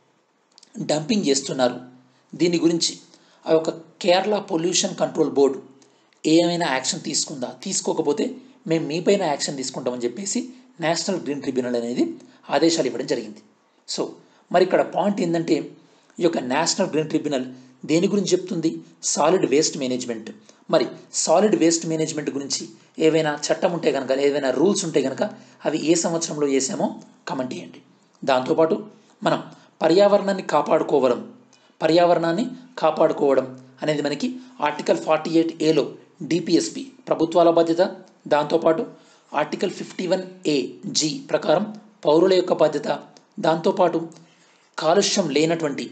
డంపింగ్ చేస్తున్నారు దీని గురించి ఆ యొక్క కేరళ పొల్యూషన్ కంట్రోల్ బోర్డు ఏమైనా యాక్షన్ తీసుకుందా తీసుకోకపోతే మేము మీపైన యాక్షన్ తీసుకుంటామని చెప్పేసి నేషనల్ గ్రీన్ ట్రిబ్యునల్ అనేది ఆదేశాలు ఇవ్వడం జరిగింది సో మరి ఇక్కడ పాయింట్ ఏంటంటే ఈ యొక్క నేషనల్ గ్రీన్ ట్రిబ్యునల్ దేని గురించి చెప్తుంది సాలిడ్ వేస్ట్ మేనేజ్మెంట్ మరి సాలిడ్ వేస్ట్ మేనేజ్మెంట్ గురించి ఏవైనా చట్టం ఉంటే కనుక ఏవైనా రూల్స్ ఉంటే కనుక అవి ఏ సంవత్సరంలో చేసామో కమెంట్ చేయండి దాంతోపాటు మనం పర్యావరణాన్ని కాపాడుకోవడం పర్యావరణాన్ని కాపాడుకోవడం అనేది మనకి ఆర్టికల్ ఫార్టీ ఎయిట్ ఏలో డిపిఎస్పి ప్రభుత్వాల బాధ్యత దాంతోపాటు article fifty one A G ప్రకారం పౌరుల యొక్క బాధ్యత దాంతోపాటు కాలుష్యం లేనటువంటి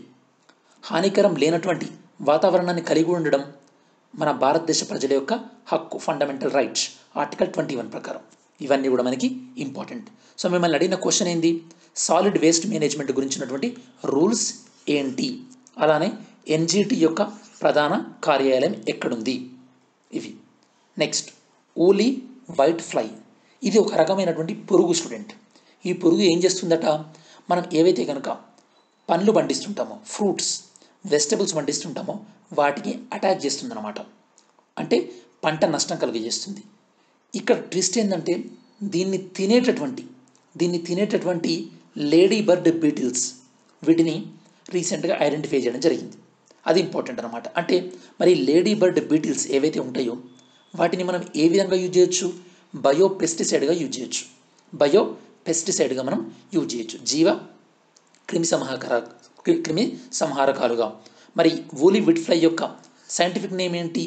హానికరం లేనటువంటి వాతావరణాన్ని కలిగి ఉండడం మన భారతదేశ ప్రజల యొక్క హక్కు fundamental rights article twenty one ప్రకారం ఇవన్నీ కూడా మనకి ఇంపార్టెంట్ సో మిమ్మల్ని అడిగిన క్వశ్చన్ ఏంది సాలిడ్ వేస్ట్ మేనేజ్మెంట్ గురించినటువంటి రూల్స్ ఏంటి అలానే ఎన్జిటి యొక్క ప్రధాన కార్యాలయం ఎక్కడుంది ఇవి నెక్స్ట్ ఊలీ వైట్ ఫ్లై ఇది ఒక రకమైనటువంటి పురుగు స్టూడెంట్ ఈ పురుగు ఏం చేస్తుందట మనం ఏవైతే కనుక పండ్లు పండిస్తుంటామో ఫ్రూట్స్ వెజిటబుల్స్ పండిస్తుంటామో వాటికి అటాక్ చేస్తుందన్నమాట అంటే పంట నష్టం కలిగజేస్తుంది ఇక్కడ ట్విస్ట్ ఏంటంటే దీన్ని తినేటటువంటి దీన్ని తినేటటువంటి లేడీ బర్డ్ బీటిల్స్ వీటిని రీసెంట్గా ఐడెంటిఫై చేయడం జరిగింది అది ఇంపార్టెంట్ అనమాట అంటే మరి లేడీ బర్డ్ బీటిల్స్ ఏవైతే ఉంటాయో వాటిని మనం ఏ విధంగా యూజ్ చేయొచ్చు బయో పెస్టిసైడ్గా యూజ్ చేయొచ్చు బయో పెస్టిసైడ్గా మనం యూజ్ చేయొచ్చు జీవ క్రిమి సంహార క్రిమి సంహారకాలుగా మరి వూలి విడ్ ఫ్లై యొక్క సైంటిఫిక్ నేమ్ ఏంటి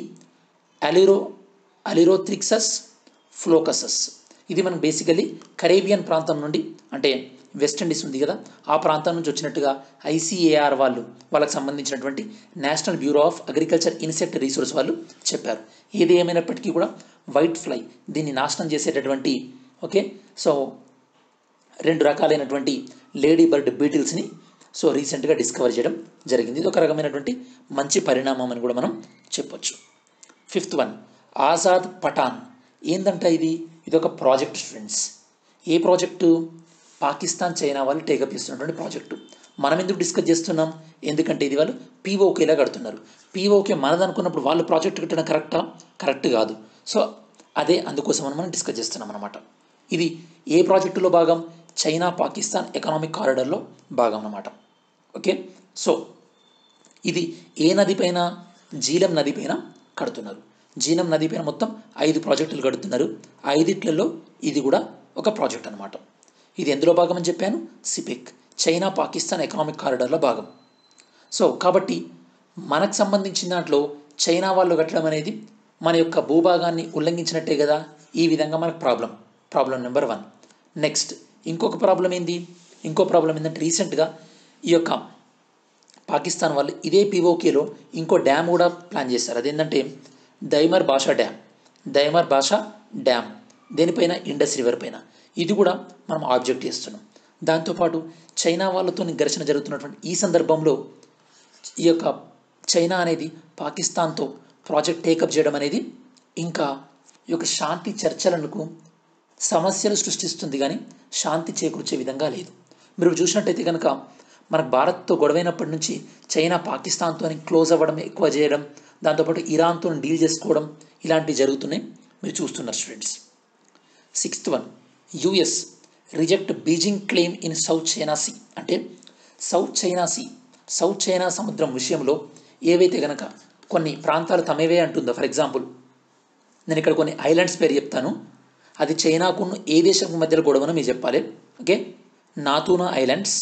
అలిరో అలిరోథ్రిక్సస్ ఫ్లోకసస్ ఇది మనం బేసికలీ కరేబియన్ ప్రాంతం నుండి అంటే వెస్ట్ ఇండీస్ ఉంది కదా ఆ ప్రాంతం నుంచి వచ్చినట్టుగా ఐసీఏఆర్ వాళ్ళు వాళ్ళకి సంబంధించినటువంటి National Bureau of Agriculture Insect Resource వాళ్ళు చెప్పారు ఏది ఏమైనప్పటికీ కూడా వైట్ ఫ్లై దీన్ని నాశనం చేసేటటువంటి ఓకే సో రెండు రకాలైనటువంటి లేడీ బర్డ్ బీటిల్స్ని సో రీసెంట్గా డిస్కవర్ చేయడం జరిగింది ఇది ఒక రకమైనటువంటి మంచి పరిణామం అని కూడా మనం చెప్పొచ్చు ఫిఫ్త్ వన్ ఆజాద్ పఠాన్ ఏందంట ఇది ఇది ఒక ప్రాజెక్ట్ స్టూడెంట్స్ ఏ ప్రాజెక్టు పాకిస్తాన్ చైనా వాళ్ళు టేకప్ చేస్తున్నటువంటి ప్రాజెక్టు మనం ఎందుకు డిస్కస్ చేస్తున్నాం ఎందుకంటే ఇది వాళ్ళు పీఓకేలా కడుతున్నారు పీఓకే మనది అనుకున్నప్పుడు వాళ్ళు ప్రాజెక్ట్ కట్టడం కరెక్టా కరెక్ట్ కాదు సో అదే అందుకోసం మనం డిస్కస్ చేస్తున్నాం అనమాట ఇది ఏ ప్రాజెక్టులో భాగం చైనా పాకిస్తాన్ ఎకనామిక్ కారిడార్లో భాగం అన్నమాట ఓకే సో ఇది ఏ నది పైన జీలం నది పైన కడుతున్నారు జీలం నది పైన మొత్తం ఐదు ప్రాజెక్టులు కడుతున్నారు ఐదిట్లలో ఇది కూడా ఒక ప్రాజెక్ట్ అనమాట ఇది ఎందులో భాగం అని చెప్పాను సిపెక్ చైనా పాకిస్తాన్ ఎకనామిక్ కారిడార్లో భాగం సో కాబట్టి మనకు సంబంధించిన దాంట్లో చైనా వాళ్ళు కట్టడం అనేది మన యొక్క భూభాగాన్ని ఉల్లంఘించినట్టే కదా ఈ విధంగా మనకు problem problem number one next ఇంకొక ప్రాబ్లం ఏంది ఇంకో ప్రాబ్లం ఏంటంటే రీసెంట్గా ఈ యొక్క పాకిస్తాన్ వాళ్ళు ఇదే పీఓకేలో ఇంకో డ్యామ్ కూడా ప్లాన్ చేస్తారు అదేంటంటే దైమర్ భాషా డ్యామ్ దైమర్ భాషా డ్యామ్ దేనిపైన ఇండస్ రివర్ పైన ఇది కూడా మనం ఆబ్జెక్ట్ చేస్తున్నాం దాంతోపాటు చైనా వాళ్ళతో ఘర్షణ జరుగుతున్నటువంటి ఈ సందర్భంలో ఈ యొక్క చైనా అనేది పాకిస్తాన్తో ప్రాజెక్ట్ టేకప్ చేయడం అనేది ఇంకా ఈ యొక్క శాంతి చర్చలకు సమస్యలు సృష్టిస్తుంది కానీ శాంతి చేకూర్చే విధంగా లేదు మీరు చూసినట్టయితే కనుక మనకు భారత్తో గొడవైనప్పటి నుంచి చైనా పాకిస్తాన్తో క్లోజ్ అవ్వడం ఎక్కువ చేయడం దాంతోపాటు ఇరాన్తో డీల్ చేసుకోవడం ఇలాంటివి జరుగుతున్నాయి మీరు చూస్తున్నారు students sixth one US reject Beijing claim in South China Sea అంటే South China Sea South China సముద్రం విషయంలో ఏవైతే గనక కొన్ని ప్రాంతాలు తమేవే అంటుందో ఫర్ ఎగ్జాంపుల్ నేను ఇక్కడ కొన్ని ఐలాండ్స్ పేరు చెప్తాను అది చైనాకు ఏ దేశం మధ్యలో గొడవనో మీరు చెప్పాలి okay Natuna Islands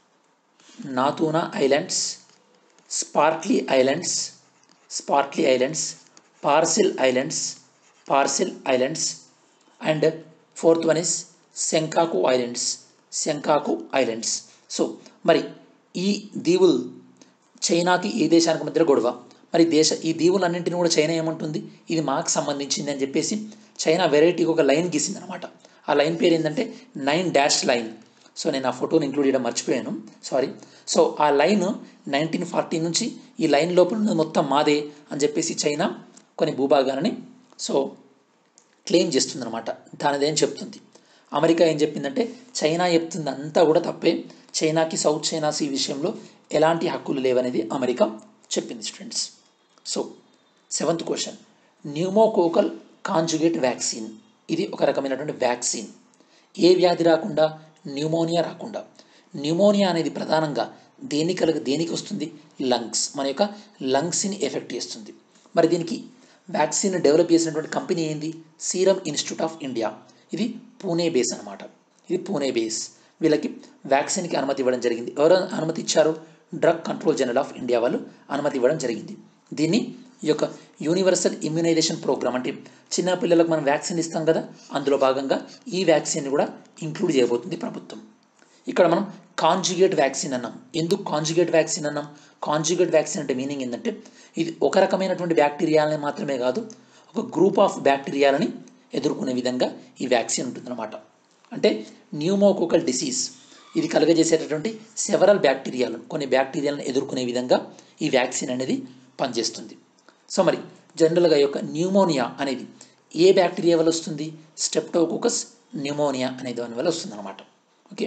Natuna Islands Spratly Islands Spratly Islands Paracel Islands Paracel Islands and fourth one is Senkaku Islands Senkaku Islands so మరి ఈ దీవులు చైనాకి ఏ దేశానికి మధ్య గొడవ మరి దేశ ఈ దీవులన్నింటినీ కూడా చైనా ఏమంటుంది ఇది మాకు సంబంధించింది అని చెప్పేసి చైనా వెరైటీకి ఒక లైన్ గీసింది అనమాట ఆ లైన్ పేరు ఏంటంటే నైన్ డాష్ లైన్ సో నేను ఆ ఫోటోని ఇంక్లూడ్ చేయడం మర్చిపోయాను సారీ సో ఆ లైన్ నైన్టీన్ ఫార్టీ నుంచి ఈ లైన్ లోపల ఉన్నది మొత్తం మాదే అని చెప్పేసి చైనా కొన్ని భూభాగాలని సో క్లెయిమ్ చేస్తుందన్నమాట దానిదేం చెప్తుంది అమెరికా ఏం చెప్పిందంటే చైనా చెప్తుంది అంతా కూడా తప్పే చైనాకి సౌత్ చైనా సీ విషయంలో ఎలాంటి హక్కులు లేవనేది అమెరికా చెప్పింది students so seventh question pneumococcal conjugate vaccine ఇది ఒక రకమైనటువంటి వ్యాక్సిన్ ఏ వ్యాధి రాకుండా న్యూమోనియా రాకుండా న్యూమోనియా అనేది ప్రధానంగా దేని కలగ దేనికి వస్తుంది లంగ్స్ మన యొక్క లంగ్స్ని ఎఫెక్ట్ చేస్తుంది మరి దీనికి వ్యాక్సిన్ డెవలప్ చేసినటువంటి కంపెనీ ఏంది సీరం ఇన్స్టిట్యూట్ ఆఫ్ ఇండియా ఇది పూణే బేస్ అనమాట ఇది పూణే బేస్ వీళ్ళకి వ్యాక్సిన్కి అనుమతి ఇవ్వడం జరిగింది ఎవరు అనుమతి ఇచ్చారు Drug Control General of India వాళ్ళు అనుమతి ఇవ్వడం జరిగింది దీన్ని ఈ యొక్క యూనివర్సల్ ఇమ్యునైజేషన్ ప్రోగ్రామ్ అంటే చిన్న పిల్లలకు మనం వ్యాక్సిన్ ఇస్తాం కదా అందులో భాగంగా ఈ వ్యాక్సిన్ కూడా ఇంక్లూడ్ చేయబోతుంది ప్రభుత్వం ఇక్కడ మనం కాంజుగేట్ వ్యాక్సిన్ అన్నాం ఎందుకు కాంజుగేట్ వ్యాక్సిన్ అన్నాం కాంజుగేట్ వ్యాక్సిన్ అంటే మీనింగ్ ఏంటంటే ఇది ఒక రకమైనటువంటి బ్యాక్టీరియాలని మాత్రమే కాదు ఒక గ్రూప్ ఆఫ్ బ్యాక్టీరియాలని ఎదుర్కొనే విధంగా ఈ వ్యాక్సిన్ ఉంటుందన్నమాట అంటే న్యూమోకోకల్ డిసీజ్ ఇది కలుగజేసేటటువంటి సెవరల్ బ్యాక్టీరియాలు కొన్ని బ్యాక్టీరియాలను ఎదుర్కొనే విధంగా ఈ వ్యాక్సిన్ అనేది పనిచేస్తుంది సో మరి జనరల్గా యొక్క న్యూమోనియా అనేది ఏ బ్యాక్టీరియా వల్ల వస్తుంది స్టెప్టోకోకస్ న్యూమోనియా అనే దాని వల్ల వస్తుంది అనమాట ఓకే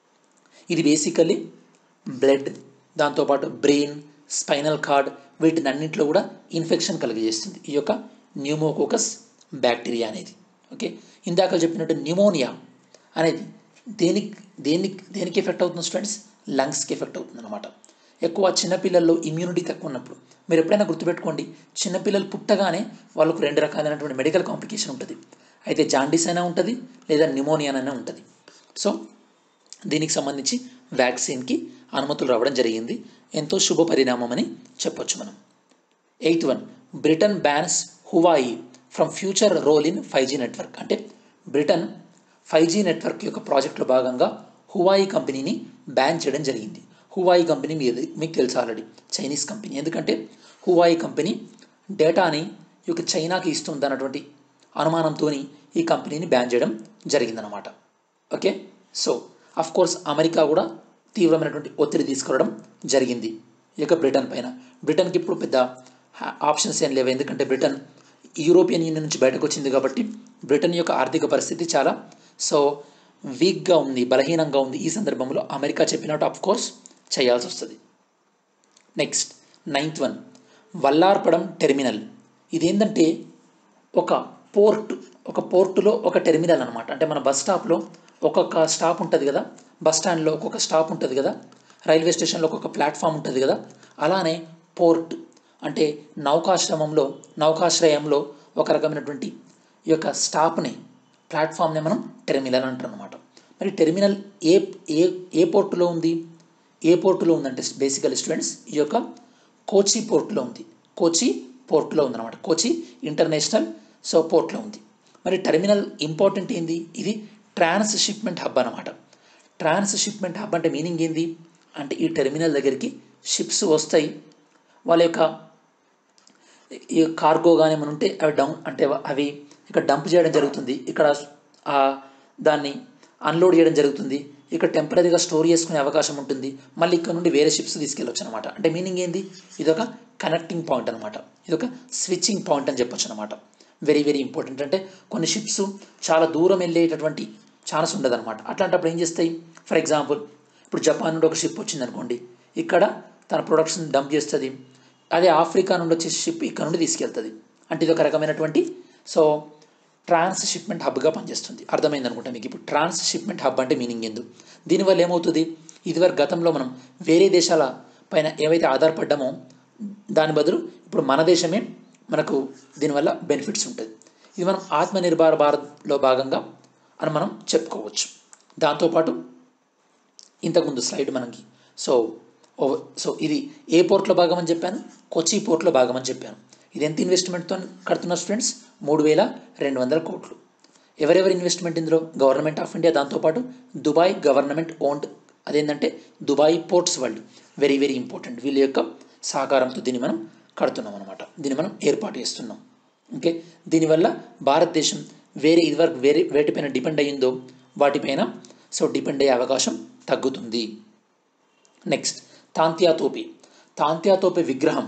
ఇది బేసికల్లీ బ్లడ్ దాంతోపాటు బ్రెయిన్ స్పైనల్ కార్డ్ వీటిని అన్నింటిలో కూడా ఇన్ఫెక్షన్ కలిగజేస్తుంది ఈ యొక్క న్యూమోకోకస్ బ్యాక్టీరియా అనేది ఓకే ఇందాక చెప్పినట్టు న్యూమోనియా అనేది దేనికి దేనికి దేనికి ఎఫెక్ట్ అవుతుంది స్టూడెంట్స్ లంగ్స్కి ఎఫెక్ట్ అవుతుంది అనమాట ఎక్కువ చిన్నపిల్లల్లో ఇమ్యూనిటీ తక్కువ ఉన్నప్పుడు మీరు ఎప్పుడైనా గుర్తుపెట్టుకోండి చిన్నపిల్లలు పుట్టగానే వాళ్ళకు రెండు రకాలైనటువంటి మెడికల్ కాంప్లికేషన్ ఉంటుంది అయితే జాండీస్ అయినా ఉంటుంది లేదా న్యూమోనియా అయినా ఉంటుంది సో దీనికి సంబంధించి వ్యాక్సిన్కి అనుమతులు రావడం జరిగింది ఎంతో శుభ పరిణామం అని చెప్పొచ్చు మనం eighth one Britain bans Huawei from future role in five G network అంటే బ్రిటన్ ఫైవ్ జీ నెట్వర్క్ యొక్క ప్రాజెక్టులో భాగంగా హువాయి కంపెనీని బ్యాన్ చేయడం జరిగింది హువాయి కంపెనీ మీది మీకు తెలుసు ఆల్రెడీ చైనీస్ కంపెనీ ఎందుకంటే హువాయి కంపెనీ డేటాని ఈ యొక్క చైనాకి ఇస్తుంది అన్నటువంటి అనుమానంతో ఈ కంపెనీని బ్యాన్ చేయడం జరిగిందనమాట okay so of course America కూడా తీవ్రమైనటువంటి ఒత్తిడి తీసుకురావడం జరిగింది ఈ యొక్క బ్రిటన్ పైన బ్రిటన్కి ఇప్పుడు పెద్ద ఆప్షన్స్ ఏం లేవు ఎందుకంటే బ్రిటన్ యూరోపియన్ యూనియన్ నుంచి బయటకు వచ్చింది కాబట్టి బ్రిటన్ యొక్క ఆర్థిక పరిస్థితి చాలా సో వీక్గా ఉంది బలహీనంగా ఉంది ఈ సందర్భంలో అమెరికా చెప్పినట్టు అఫ్ కోర్స్ చేయాల్సి వస్తుంది next ninth one Vallarpadam terminal ఇదేంటంటే ఒక పోర్ట్ ఒక పోర్టులో ఒక టెర్మినల్ అనమాట అంటే మన బస్ స్టాప్లో ఒక్కొక్క స్టాప్ ఉంటుంది కదా బస్ స్టాండ్లో ఒక్కొక్క స్టాప్ ఉంటుంది కదా రైల్వే స్టేషన్లో ఒక్కొక్క ప్లాట్ఫామ్ ఉంటుంది కదా అలానే పోర్ట్ అంటే నౌకాశ్రమంలో నౌకాశ్రయంలో ఒక రకమైనటువంటి ఈ యొక్క స్టాప్ని ప్లాట్ఫామ్ని మనం టెర్మినల్ అంటారు అనమాట మరి టెర్మినల్ ఏ ఏ ఏ పోర్టులో ఉంది ఏ పోర్టులో ఉందంటే బేసికల్ స్టూడెంట్స్ ఈ యొక్క కోచి పోర్టులో ఉంది కోచి పోర్టులో ఉందన్నమాట కోచి ఇంటర్నేషనల్ సో పోర్ట్లో ఉంది మరి టెర్మినల్ ఇంపార్టెంట్ ఏంది ఇది ట్రాన్స్ షిప్మెంట్ హబ్ అనమాట ట్రాన్స్ షిప్మెంట్ హబ్ అంటే మీనింగ్ ఏంది అంటే ఈ టెర్మినల్ దగ్గరికి షిప్స్ వస్తాయి వాళ్ళ యొక్క ఈ కార్గో కానీ ఏమైనా ఉంటే అవి డౌన్ అంటే అవి ఇక్కడ డంప్ చేయడం జరుగుతుంది ఇక్కడ ఆ దాన్ని అన్లోడ్ చేయడం జరుగుతుంది ఇక్కడ టెంపరీగా స్టోర్ చేసుకునే అవకాశం ఉంటుంది మళ్ళీ ఇక్కడ నుండి వేరే షిప్స్ తీసుకెళ్ళొచ్చు అనమాట అంటే మీనింగ్ ఏంది ఇది ఒక కనెక్టింగ్ పాయింట్ అనమాట ఇది ఒక స్విచ్చింగ్ పాయింట్ అని చెప్పొచ్చు అనమాట వెరీ వెరీ ఇంపార్టెంట్ అంటే కొన్ని షిప్స్ చాలా దూరం వెళ్ళేటటువంటి ఛాన్స్ ఉండదు అనమాట అట్లాంటప్పుడు ఏం చేస్తాయి ఫర్ ఎగ్జాంపుల్ ఇప్పుడు జపాన్ నుండి ఒక షిప్ వచ్చింది అనుకోండి ఇక్కడ తన ప్రొడక్ట్స్ని డంప్ చేస్తుంది అదే ఆఫ్రికా నుండి వచ్చే షిప్ ఇక్కడ నుండి తీసుకెళ్తుంది అంటే ఇది ఒక రకమైనటువంటి సో ట్రాన్స్ షిప్మెంట్ హబ్గా పనిచేస్తుంది అర్థమైంది అనుకుంటా మీకు ఇప్పుడు ట్రాన్స్ షిప్మెంట్ హబ్ అంటే మీనింగ్ ఎందు దీనివల్ల ఏమవుతుంది ఇదివరకు గతంలో మనం వేరే దేశాల పైన ఏవైతే ఆధారపడ్డామో దాని బదులు ఇప్పుడు మన దేశమే మనకు దీనివల్ల బెనిఫిట్స్ ఉంటుంది ఇది మనం ఆత్మనిర్భర్ భారత్లో భాగంగా అని మనం చెప్పుకోవచ్చు దాంతోపాటు ఇంతకుముందు స్లైడ్ మనకి సో ఓ- సో ఇది ఏ పోర్ట్లో భాగం అని చెప్పాను కొచ్చి పోర్ట్లో భాగం అని చెప్పాను ఇది ఎంత ఇన్వెస్ట్మెంట్తో కడుతున్నారు స్టూడెంట్స్ మూడు వేల రెండు వందల కోట్లు ఎవరెవరి ఇన్వెస్ట్మెంట్ ఇందులో గవర్నమెంట్ ఆఫ్ ఇండియా దాంతోపాటు దుబాయ్ గవర్నమెంట్ ఓన్డ్ అదేంటంటే దుబాయ్ పోర్ట్స్ వాళ్ళు వెరీ వెరీ ఇంపార్టెంట్ వీళ్ళ యొక్క సహకారంతో దీన్ని మనం కడుతున్నాం అనమాట దీన్ని మనం ఏర్పాటు చేస్తున్నాం ఓకే దీనివల్ల భారతదేశం వేరే ఇదివరకు వేరే వేటిపైన డిపెండ్ అయ్యిందో వాటిపైన సో డిపెండ్ అయ్యే అవకాశం తగ్గుతుంది నెక్స్ట్ తాంత్యా తోపి తాంత్యా తోపి విగ్రహం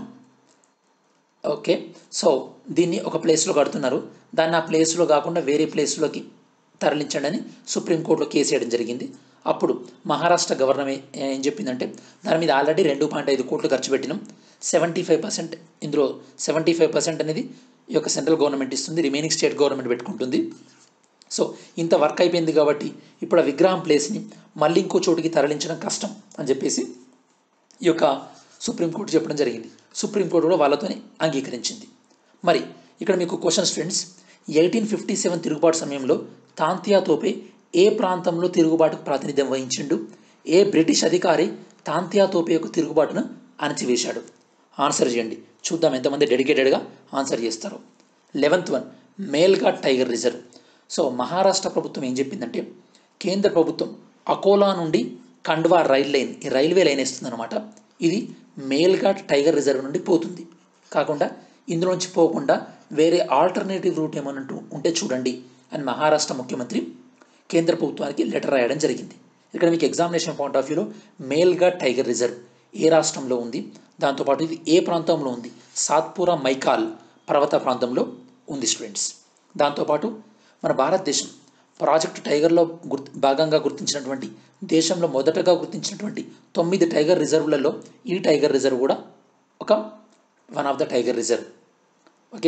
ఓకే సో దీన్ని ఒక ప్లేస్లో కడుతున్నారు దాన్ని ఆ ప్లేస్లో కాకుండా వేరే ప్లేస్లోకి తరలించండి అని సుప్రీంకోర్టులో కేసు వేయడం జరిగింది అప్పుడు మహారాష్ట్ర గవర్నమెంట్ ఏం చెప్పిందంటే దాని మీద ఆల్రెడీ రెండు పాయింట్ ఐదు కోట్లు ఖర్చు పెట్టినాం సెవెంటీ ఫైవ్ పర్సెంట్ ఇందులో సెవెంటీ ఫైవ్ పర్సెంట్ అనేది ఈ యొక్క సెంట్రల్ గవర్నమెంట్ ఇస్తుంది రిమైనింగ్ స్టేట్ గవర్నమెంట్ పెట్టుకుంటుంది సో ఇంత వర్క్ అయిపోయింది కాబట్టి ఇప్పుడు ఆ విగ్రహం ప్లేస్ని మళ్ళీ ఇంకో చోటుకి తరలించడం కష్టం అని చెప్పేసి ఈ యొక్క సుప్రీంకోర్టు చెప్పడం జరిగింది సుప్రీంకోర్టు కూడా వాళ్ళతోనే అంగీకరించింది మరి ఇక్కడ మీకు question students eighteen fifty seven తిరుగుబాటు సమయంలో తాంతియా తోపే ఏ ప్రాంతంలో తిరుగుబాటుకు ప్రాతినిధ్యం వహించిండు ఏ బ్రిటిష్ అధికారి తాంతియా తోపే యొక్క తిరుగుబాటును అణచివేశాడు ఆన్సర్ చేయండి చూద్దాం ఎంతమంది డెడికేటెడ్గా ఆన్సర్ చేస్తారో eleventh one Melghat tiger reserve so Maharashtra ప్రభుత్వం ఏం చెప్పిందంటే కేంద్ర ప్రభుత్వం అకోలా నుండి ఖండ్వా రైల్ లైన్ ఈ రైల్వే లైన్ వేస్తుందన్నమాట ఇది మేల్ఘాట్ టైగర్ రిజర్వ్ నుండి పోతుంది కాకుండా ఇందులో నుంచి పోకుండా వేరే ఆల్టర్నేటివ్ రూట్ ఏమన్నా ఉంటే చూడండి అని మహారాష్ట్ర ముఖ్యమంత్రి కేంద్ర ప్రభుత్వానికి లెటర్ రాయడం జరిగింది ఇక్కడ మీకు ఎగ్జామినేషన్ పాయింట్ ఆఫ్ వ్యూలో మేల్ఘాట్ టైగర్ రిజర్వ్ ఏ రాష్ట్రంలో ఉంది దాంతోపాటు ఇది ఏ ప్రాంతంలో ఉంది సాత్పురా మైకాల్ పర్వత ప్రాంతంలో ఉంది స్టూడెంట్స్ దాంతోపాటు మన భారతదేశం ప్రాజెక్ట్ టైగర్లో గుర్తు భాగంగా గుర్తించినటువంటి దేశంలో మొదటగా గుర్తించినటువంటి తొమ్మిది టైగర్ రిజర్వ్లలో ఈ టైగర్ రిజర్వ్ కూడా ఒక one of the tiger reserve okay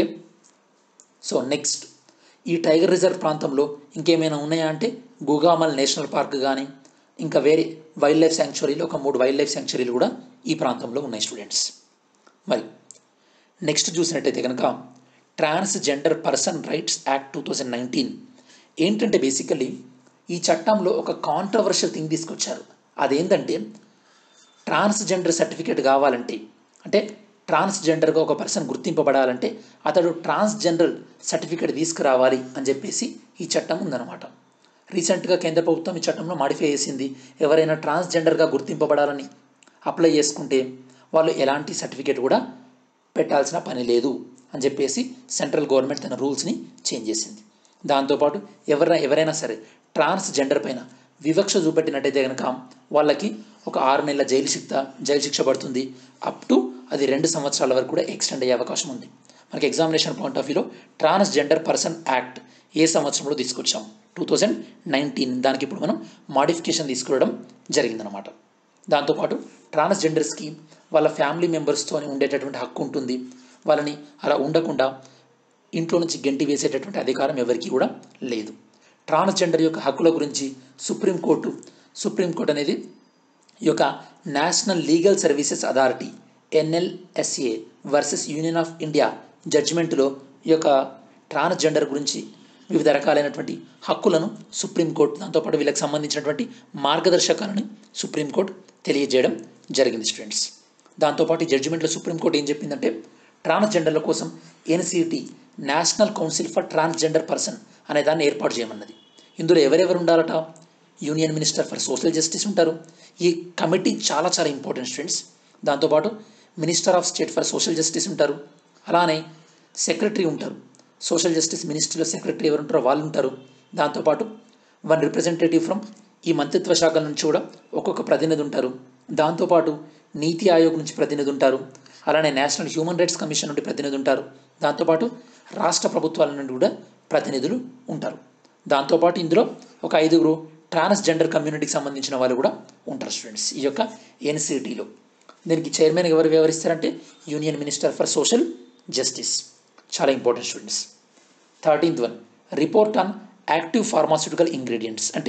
so next ఈ టైగర్ రిజర్వ్ ప్రాంతంలో ఇంకేమైనా ఉన్నాయా అంటే గుగామల్ నేషనల్ పార్క్ కానీ ఇంకా వేరే వైల్డ్ లైఫ్ శాంక్చురీలు ఒక మూడు వైల్డ్ లైఫ్ శాంక్చురీలు కూడా ఈ ప్రాంతంలో ఉన్నాయి స్టూడెంట్స్ మరి నెక్స్ట్ చూసినట్టయితే కనుక transgender person rights act two thousand nineteen ఏంటంటే బేసికలీ ఈ చట్టంలో ఒక కాంట్రవర్షియల్ థింగ్ తీసుకొచ్చారు అదేంటంటే ట్రాన్స్జెండర్ సర్టిఫికేట్ కావాలంటే అంటే ట్రాన్స్జెండర్గా ఒక పర్సన్ గుర్తింపబడాలంటే అతడు ట్రాన్స్జెండర్ సర్టిఫికేట్ తీసుకురావాలి అని చెప్పేసి ఈ చట్టం ఉందన్నమాట రీసెంట్గా కేంద్ర ప్రభుత్వం ఈ చట్టంలో మాడిఫై చేసింది ఎవరైనా ట్రాన్స్జెండర్గా గుర్తింపబడాలని అప్లై చేసుకుంటే వాళ్ళు ఎలాంటి సర్టిఫికేట్ కూడా పెట్టాల్సిన పని లేదు అని చెప్పేసి సెంట్రల్ గవర్నమెంట్ తన రూల్స్ని చేంజ్ చేసింది దాంతోపాటు ఎవరైనా ఎవరైనా సరే ట్రాన్స్జెండర్ పైన వివక్ష చూపెట్టినట్టయితే కనుక వాళ్ళకి ఒక ఆరు నెలల జైలు శిక్ష జైలు శిక్ష పడుతుంది అప్ టు అది రెండు సంవత్సరాల వరకు కూడా ఎక్స్టెండ్ అయ్యే అవకాశం ఉంది మనకి ఎగ్జామినేషన్ పాయింట్ ఆఫ్ వ్యూలో ట్రాన్స్జెండర్ పర్సన్ యాక్ట్ ఏ సంవత్సరంలో తీసుకొచ్చాం టూ థౌజండ్ నైన్టీన్ దానికి ఇప్పుడు మనం మాడిఫికేషన్ తీసుకురావడం జరిగిందనమాట దాంతోపాటు ట్రాన్స్జెండర్స్కి వాళ్ళ ఫ్యామిలీ మెంబర్స్తో ఉండేటటువంటి హక్కు ఉంటుంది వాళ్ళని అలా ఉండకుండా ఇంట్లో నుంచి గెంటి వేసేటటువంటి అధికారం ఎవరికీ కూడా లేదు ట్రాన్స్జెండర్ యొక్క హక్కుల గురించి సుప్రీంకోర్టు సుప్రీంకోర్టు అనేది ఈ యొక్క national legal services authority NLSA versus union of India జడ్జిమెంట్లో ఈ యొక్క ట్రాన్స్జెండర్ గురించి వివిధ రకాలైనటువంటి హక్కులను సుప్రీంకోర్టు దాంతోపాటు వీళ్ళకి సంబంధించినటువంటి మార్గదర్శకాలను సుప్రీంకోర్టు తెలియజేయడం జరిగింది స్టూడెంట్స్ దాంతోపాటు ఈ జడ్జిమెంట్లో సుప్రీంకోర్టు ఏం చెప్పిందంటే ట్రాన్స్జెండర్ల కోసం NCT national council for transgender person అనే దాన్ని ఏర్పాటు చేయమన్నది ఇందులో ఎవరెవరు ఉండాలట union minister for social justice ఉంటారు ఈ కమిటీ చాలా చాలా ఇంపార్టెంట్ స్టూడెంట్స్ దాంతోపాటు minister of state for social justice ఉంటారు అలానే సెక్రటరీ ఉంటారు సోషల్ జస్టిస్ మినిస్ట్రీలో సెక్రటరీ ఎవరు ఉంటారో వాళ్ళు ఉంటారు దాంతోపాటు వన్ రిప్రజెంటేటివ్ ఫ్రమ్ ఈ మంత్రిత్వ శాఖల నుంచి కూడా ఒక్కొక్క ప్రతినిధి ఉంటారు దాంతోపాటు నీతి ఆయోగ్ నుంచి ప్రతినిధి ఉంటారు అలానే నేషనల్ హ్యూమన్ రైట్స్ కమిషన్ నుండి ప్రతినిధి ఉంటారు దాంతోపాటు రాష్ట్ర ప్రభుత్వాల నుండి కూడా ప్రతినిధులు ఉంటారు దాంతోపాటు ఇందులో ఒక ఐదుగురు ట్రాన్స్జెండర్ కమ్యూనిటీకి సంబంధించిన వాళ్ళు కూడా ఉంటారు స్టూడెంట్స్ ఈ యొక్క ఎన్సిటీలో దీనికి చైర్మన్ ఎవరు వ్యవహరిస్తారంటే union minister for social justice చాలా important students thirteenth one report on active pharmaceutical ingredients అంటే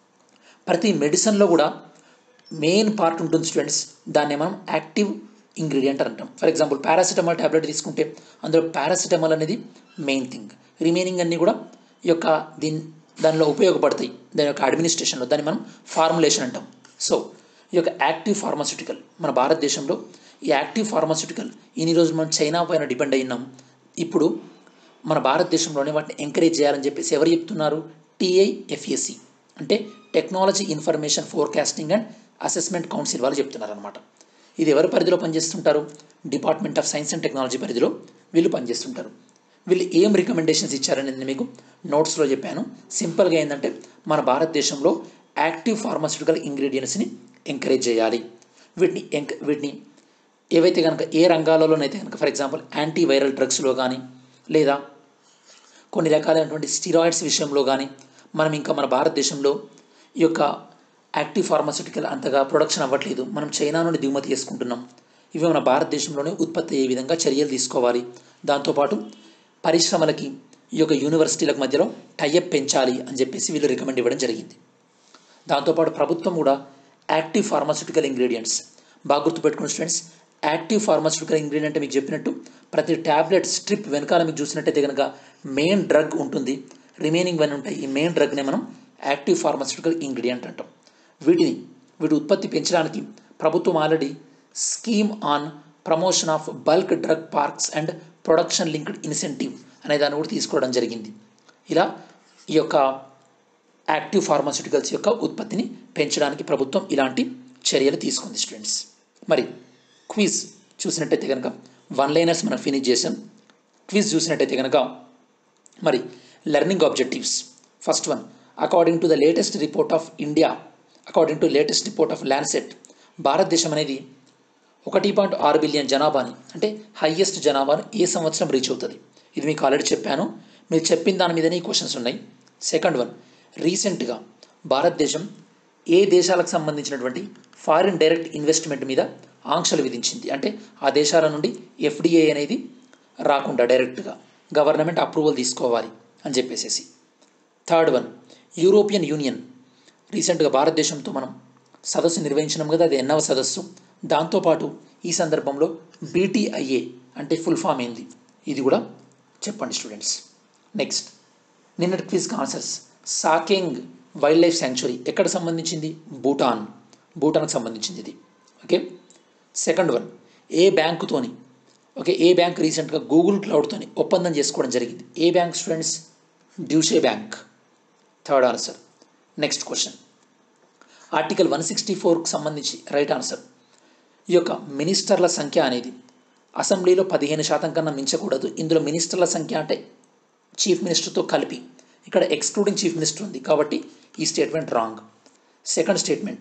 ప్రతి మెడిసిన్లో కూడా మెయిన్ పార్ట్ ఉంటుంది స్టూడెంట్స్ దాన్ని మనం యాక్టివ్ ఇంగ్రీడియంట్ అంటాం ఫర్ ఎగ్జాంపుల్ పారాసిటమాల్ ట్యాబ్లెట్ తీసుకుంటే అందులో పారాసిటమాల్ అనేది మెయిన్ థింగ్ రిమైనింగ్ అన్నీ కూడా ఈ యొక్క దీని దానిలో ఉపయోగపడతాయి దాని యొక్క అడ్మినిస్ట్రేషన్లో దాన్ని మనం ఫార్ములేషన్ అంటాం సో ఈ యొక్క యాక్టివ్ ఫార్మాస్యూటికల్ మన భారతదేశంలో ఈ యాక్టివ్ ఫార్మాస్యూటికల్ ఇన్ని రోజులు మనం చైనా పైన డిపెండ్ అయినాం ఇప్పుడు మన భారతదేశంలోనే వాటిని ఎంకరేజ్ చేయాలని చెప్పేసి ఎవరు చెప్తున్నారు టీఐఎఫ్ఎస్సి అంటే technology information forecasting and assessment council వాళ్ళు చెప్తున్నారు అనమాట ఇది ఎవరి పరిధిలో పనిచేస్తుంటారు department of science and technology పరిధిలో వీళ్ళు పనిచేస్తుంటారు వీళ్ళు ఏం రికమెండేషన్స్ ఇచ్చారని నేను మీకు నోట్స్లో చెప్పాను సింపుల్గా ఏంటంటే మన భారతదేశంలో యాక్టివ్ ఫార్మాస్యూటికల్ ఇంగ్రీడియంట్స్ని ఎంకరేజ్ చేయాలి వీటిని ఎంక వీటిని ఏవైతే కనుక ఏ రంగాలలోనైతే కనుక ఫర్ ఎగ్జాంపుల్ యాంటీ వైరల్ డ్రగ్స్లో కానీ లేదా కొన్ని రకాలైనటువంటి స్టిరాయిడ్స్ విషయంలో కానీ మనం ఇంకా మన భారతదేశంలో ఈ యొక్క యాక్టివ్ ఫార్మాస్యూటికల్ అంతగా ప్రొడక్షన్ అవ్వట్లేదు మనం చైనా నుండి దిగుమతి చేసుకుంటున్నాం ఇవి మన భారతదేశంలోనే ఉత్పత్తి అయ్యే విధంగా చర్యలు తీసుకోవాలి దాంతోపాటు పరిశ్రమలకి ఈ యొక్క యూనివర్సిటీలకు మధ్యలో టైఅప్ పెంచాలి అని చెప్పేసి వీళ్ళు రికమెండ్ ఇవ్వడం జరిగింది దాంతోపాటు ప్రభుత్వం కూడా యాక్టివ్ ఫార్మాస్యూటికల్ ఇంగ్రీడియంట్స్ బాగా గుర్తుపెట్టుకున్న స్టూడెంట్స్ యాక్టివ్ ఫార్మాస్యూటికల్ ఇంగ్రీడియంట్ అంటే మీకు చెప్పినట్టు ప్రతి ట్యాబ్లెట్ స్ట్రిప్ వెనకాల మీకు చూసినట్టయితే కనుక మెయిన్ డ్రగ్ ఉంటుంది రిమైనింగ్ వన్ ఉంటాయి ఈ మెయిన్ డ్రగ్నే మనం యాక్టివ్ ఫార్మాస్యూటికల్ ఇంగ్రీడియంట్ అంటాం వీటిని వీటి ఉత్పత్తి పెంచడానికి ప్రభుత్వం already scheme on promotion of bulk drug parks and production linked incentive అనే దాన్ని కూడా తీసుకోవడం జరిగింది ఇలా ఈ యొక్క యాక్టివ్ ఫార్మాస్యూటికల్స్ యొక్క ఉత్పత్తిని పెంచడానికి ప్రభుత్వం ఇలాంటి చర్యలు తీసుకుంది స్టూడెంట్స్ మరి క్విజ్ చూసినట్టయితే కనుక వన్ లైనర్స్ మనం ఫినిష్ చేసాం క్విజ్ చూసినట్టయితే కనుక మరి learning objectives first one according to the latest report of India according to latest report of Landsat భారతదేశం అనేది ఒకటి పాయింట్ ఆరు బిలియన్ జనాభాని అంటే హయ్యెస్ట్ జనాభాను ఏ సంవత్సరం రీచ్ అవుతుంది ఇది మీకు ఆల్రెడీ చెప్పాను మీరు చెప్పిన దాని మీదనే ఈ క్వశ్చన్స్ ఉన్నాయి సెకండ్ వన్ రీసెంట్గా భారతదేశం ఏ దేశాలకు సంబంధించినటువంటి ఫారిన్ డైరెక్ట్ ఇన్వెస్ట్మెంట్ మీద ఆంక్షలు విధించింది అంటే ఆ దేశాల నుండి ఎఫ్డిఏ అనేది రాకుండా డైరెక్ట్గా గవర్నమెంట్ అప్రూవల్ తీసుకోవాలి అని చెప్పేసేసి థర్డ్ వన్ యూరోపియన్ యూనియన్ రీసెంట్గా భారతదేశంతో మనం సదస్సు నిర్వహించినాం కదా అది ఎన్నవ సదస్సు దాంతోపాటు ఈ సందర్భంలో బీటీఐఏ అంటే ఫుల్ ఫామ్ ఏంది ఇది కూడా చెప్పండి స్టూడెంట్స్ నెక్స్ట్ నిన్నటి క్విజ్కి answers Sakteng wild life sanctuary ఎక్కడ సంబంధించింది భూటాన్ భూటాన్కి సంబంధించింది ఇది ఓకే సెకండ్ వన్ ఏ బ్యాంకుతోని ఓకే ఏ బ్యాంక్ రీసెంట్గా గూగుల్ క్లౌడ్తోని ఒప్పందం చేసుకోవడం జరిగింది ఏ bank students Deutsche bank third answer next question article one sixty ఫోర్కి సంబంధించి రైట్ ఆన్సర్ ఈ యొక్క మినిస్టర్ల సంఖ్య అనేది అసెంబ్లీలో పదిహేను శాతం కన్నా మించకూడదు ఇందులో మినిస్టర్ల సంఖ్య అంటే చీఫ్ మినిస్టర్తో కలిపి ఇక్కడ ఎక్స్క్లూడింగ్ చీఫ్ మినిస్టర్ ఉంది కాబట్టి ఈ statement wrong second statement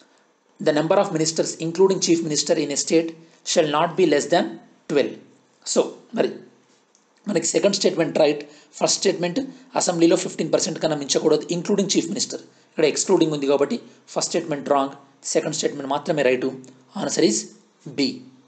the number of ministers including chief minister in a state shall not be less than twelve so మరి మనకి second statement right first statement అసెంబ్లీలో ఫిఫ్టీన్ పర్సెంట్ కన్నా మించకూడదు including chief minister ఇక్కడ excluding ఉంది కాబట్టి first statement wrong second statement మాత్రమే right answer is B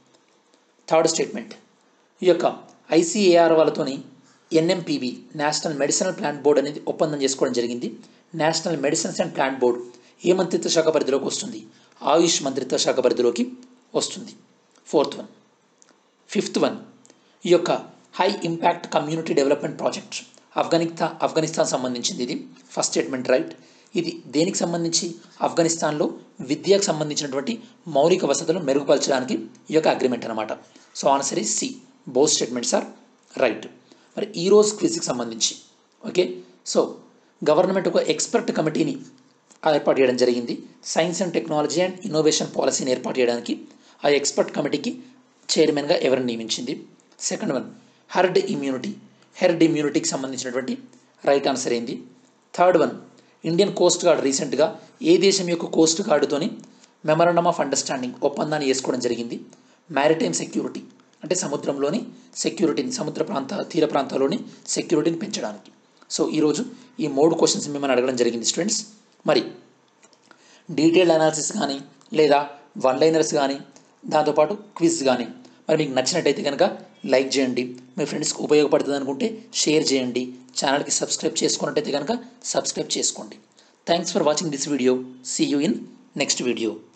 third statement ఈ యొక్క ఐసీఏఆర్ వాళ్ళతోని NMPB national medicinal plant board అనేది ఒప్పందం చేసుకోవడం జరిగింది national medicines and plant board ఏ మంత్రిత్వ శాఖ పరిధిలోకి వస్తుంది ఆయుష్ మంత్రిత్వ శాఖ పరిధిలోకి వస్తుంది ఫోర్త్ వన్ ఫిఫ్త్ వన్ ఈ యొక్క high impact community development project Afghanistan Afghanistan సంబంధించింది ఇది ఫస్ట్ స్టేట్మెంట్ రైట్ ఇది దేనికి సంబంధించి ఆఫ్ఘనిస్తాన్లో విద్యకు సంబంధించినటువంటి మౌలిక వసతులు మెరుగుపరచడానికి ఈ యొక్క అగ్రిమెంట్ అనమాట so answer is C both statements are right మరి ఈరోజు క్విజ్కి సంబంధించి ఓకే సో గవర్నమెంట్ ఒక ఎక్స్పర్ట్ కమిటీని ఏర్పాటు చేయడం జరిగింది science and technology and innovation పాలసీని ఏర్పాటు చేయడానికి ఆ ఎక్స్పర్ట్ కమిటీకి చైర్మన్గా ఎవరిని నియమించింది second one herd immunity herd ఇమ్యూనిటీకి సంబంధించినటువంటి రైట్ ఆన్సర్ ఏంది third one Indian coast guard రీసెంట్గా ఏ దేశం యొక్క కోస్ట్ గార్డుతోని మెమరాండమ్ ఆఫ్ అండర్స్టాండింగ్ ఒప్పందాన్ని వేసుకోవడం జరిగింది మ్యారిటైమ్ సెక్యూరిటీ అంటే సముద్రంలోని సెక్యూరిటీని సముద్ర ప్రాంత తీర ప్రాంతాల్లోని సెక్యూరిటీని పెంచడానికి సో ఈరోజు ఈ మూడు క్వశ్చన్స్ మిమ్మల్ని అడగడం జరిగింది స్టూడెంట్స్ మరి డీటెయిల్డ్ అనాలిసిస్ కానీ లేదా వన్ లైనర్స్ కానీ దాంతోపాటు క్విజ్ కానీ మరి మీకు నచ్చినట్టయితే కనుక లైక్ చేయండి మీ ఫ్రెండ్స్కి ఉపయోగపడుతుంది అనుకుంటే షేర్ చేయండి ఛానల్కి సబ్స్క్రైబ్ చేసుకున్నట్టయితే కనుక సబ్స్క్రైబ్ చేసుకోండి thanks for watching this video see you in next video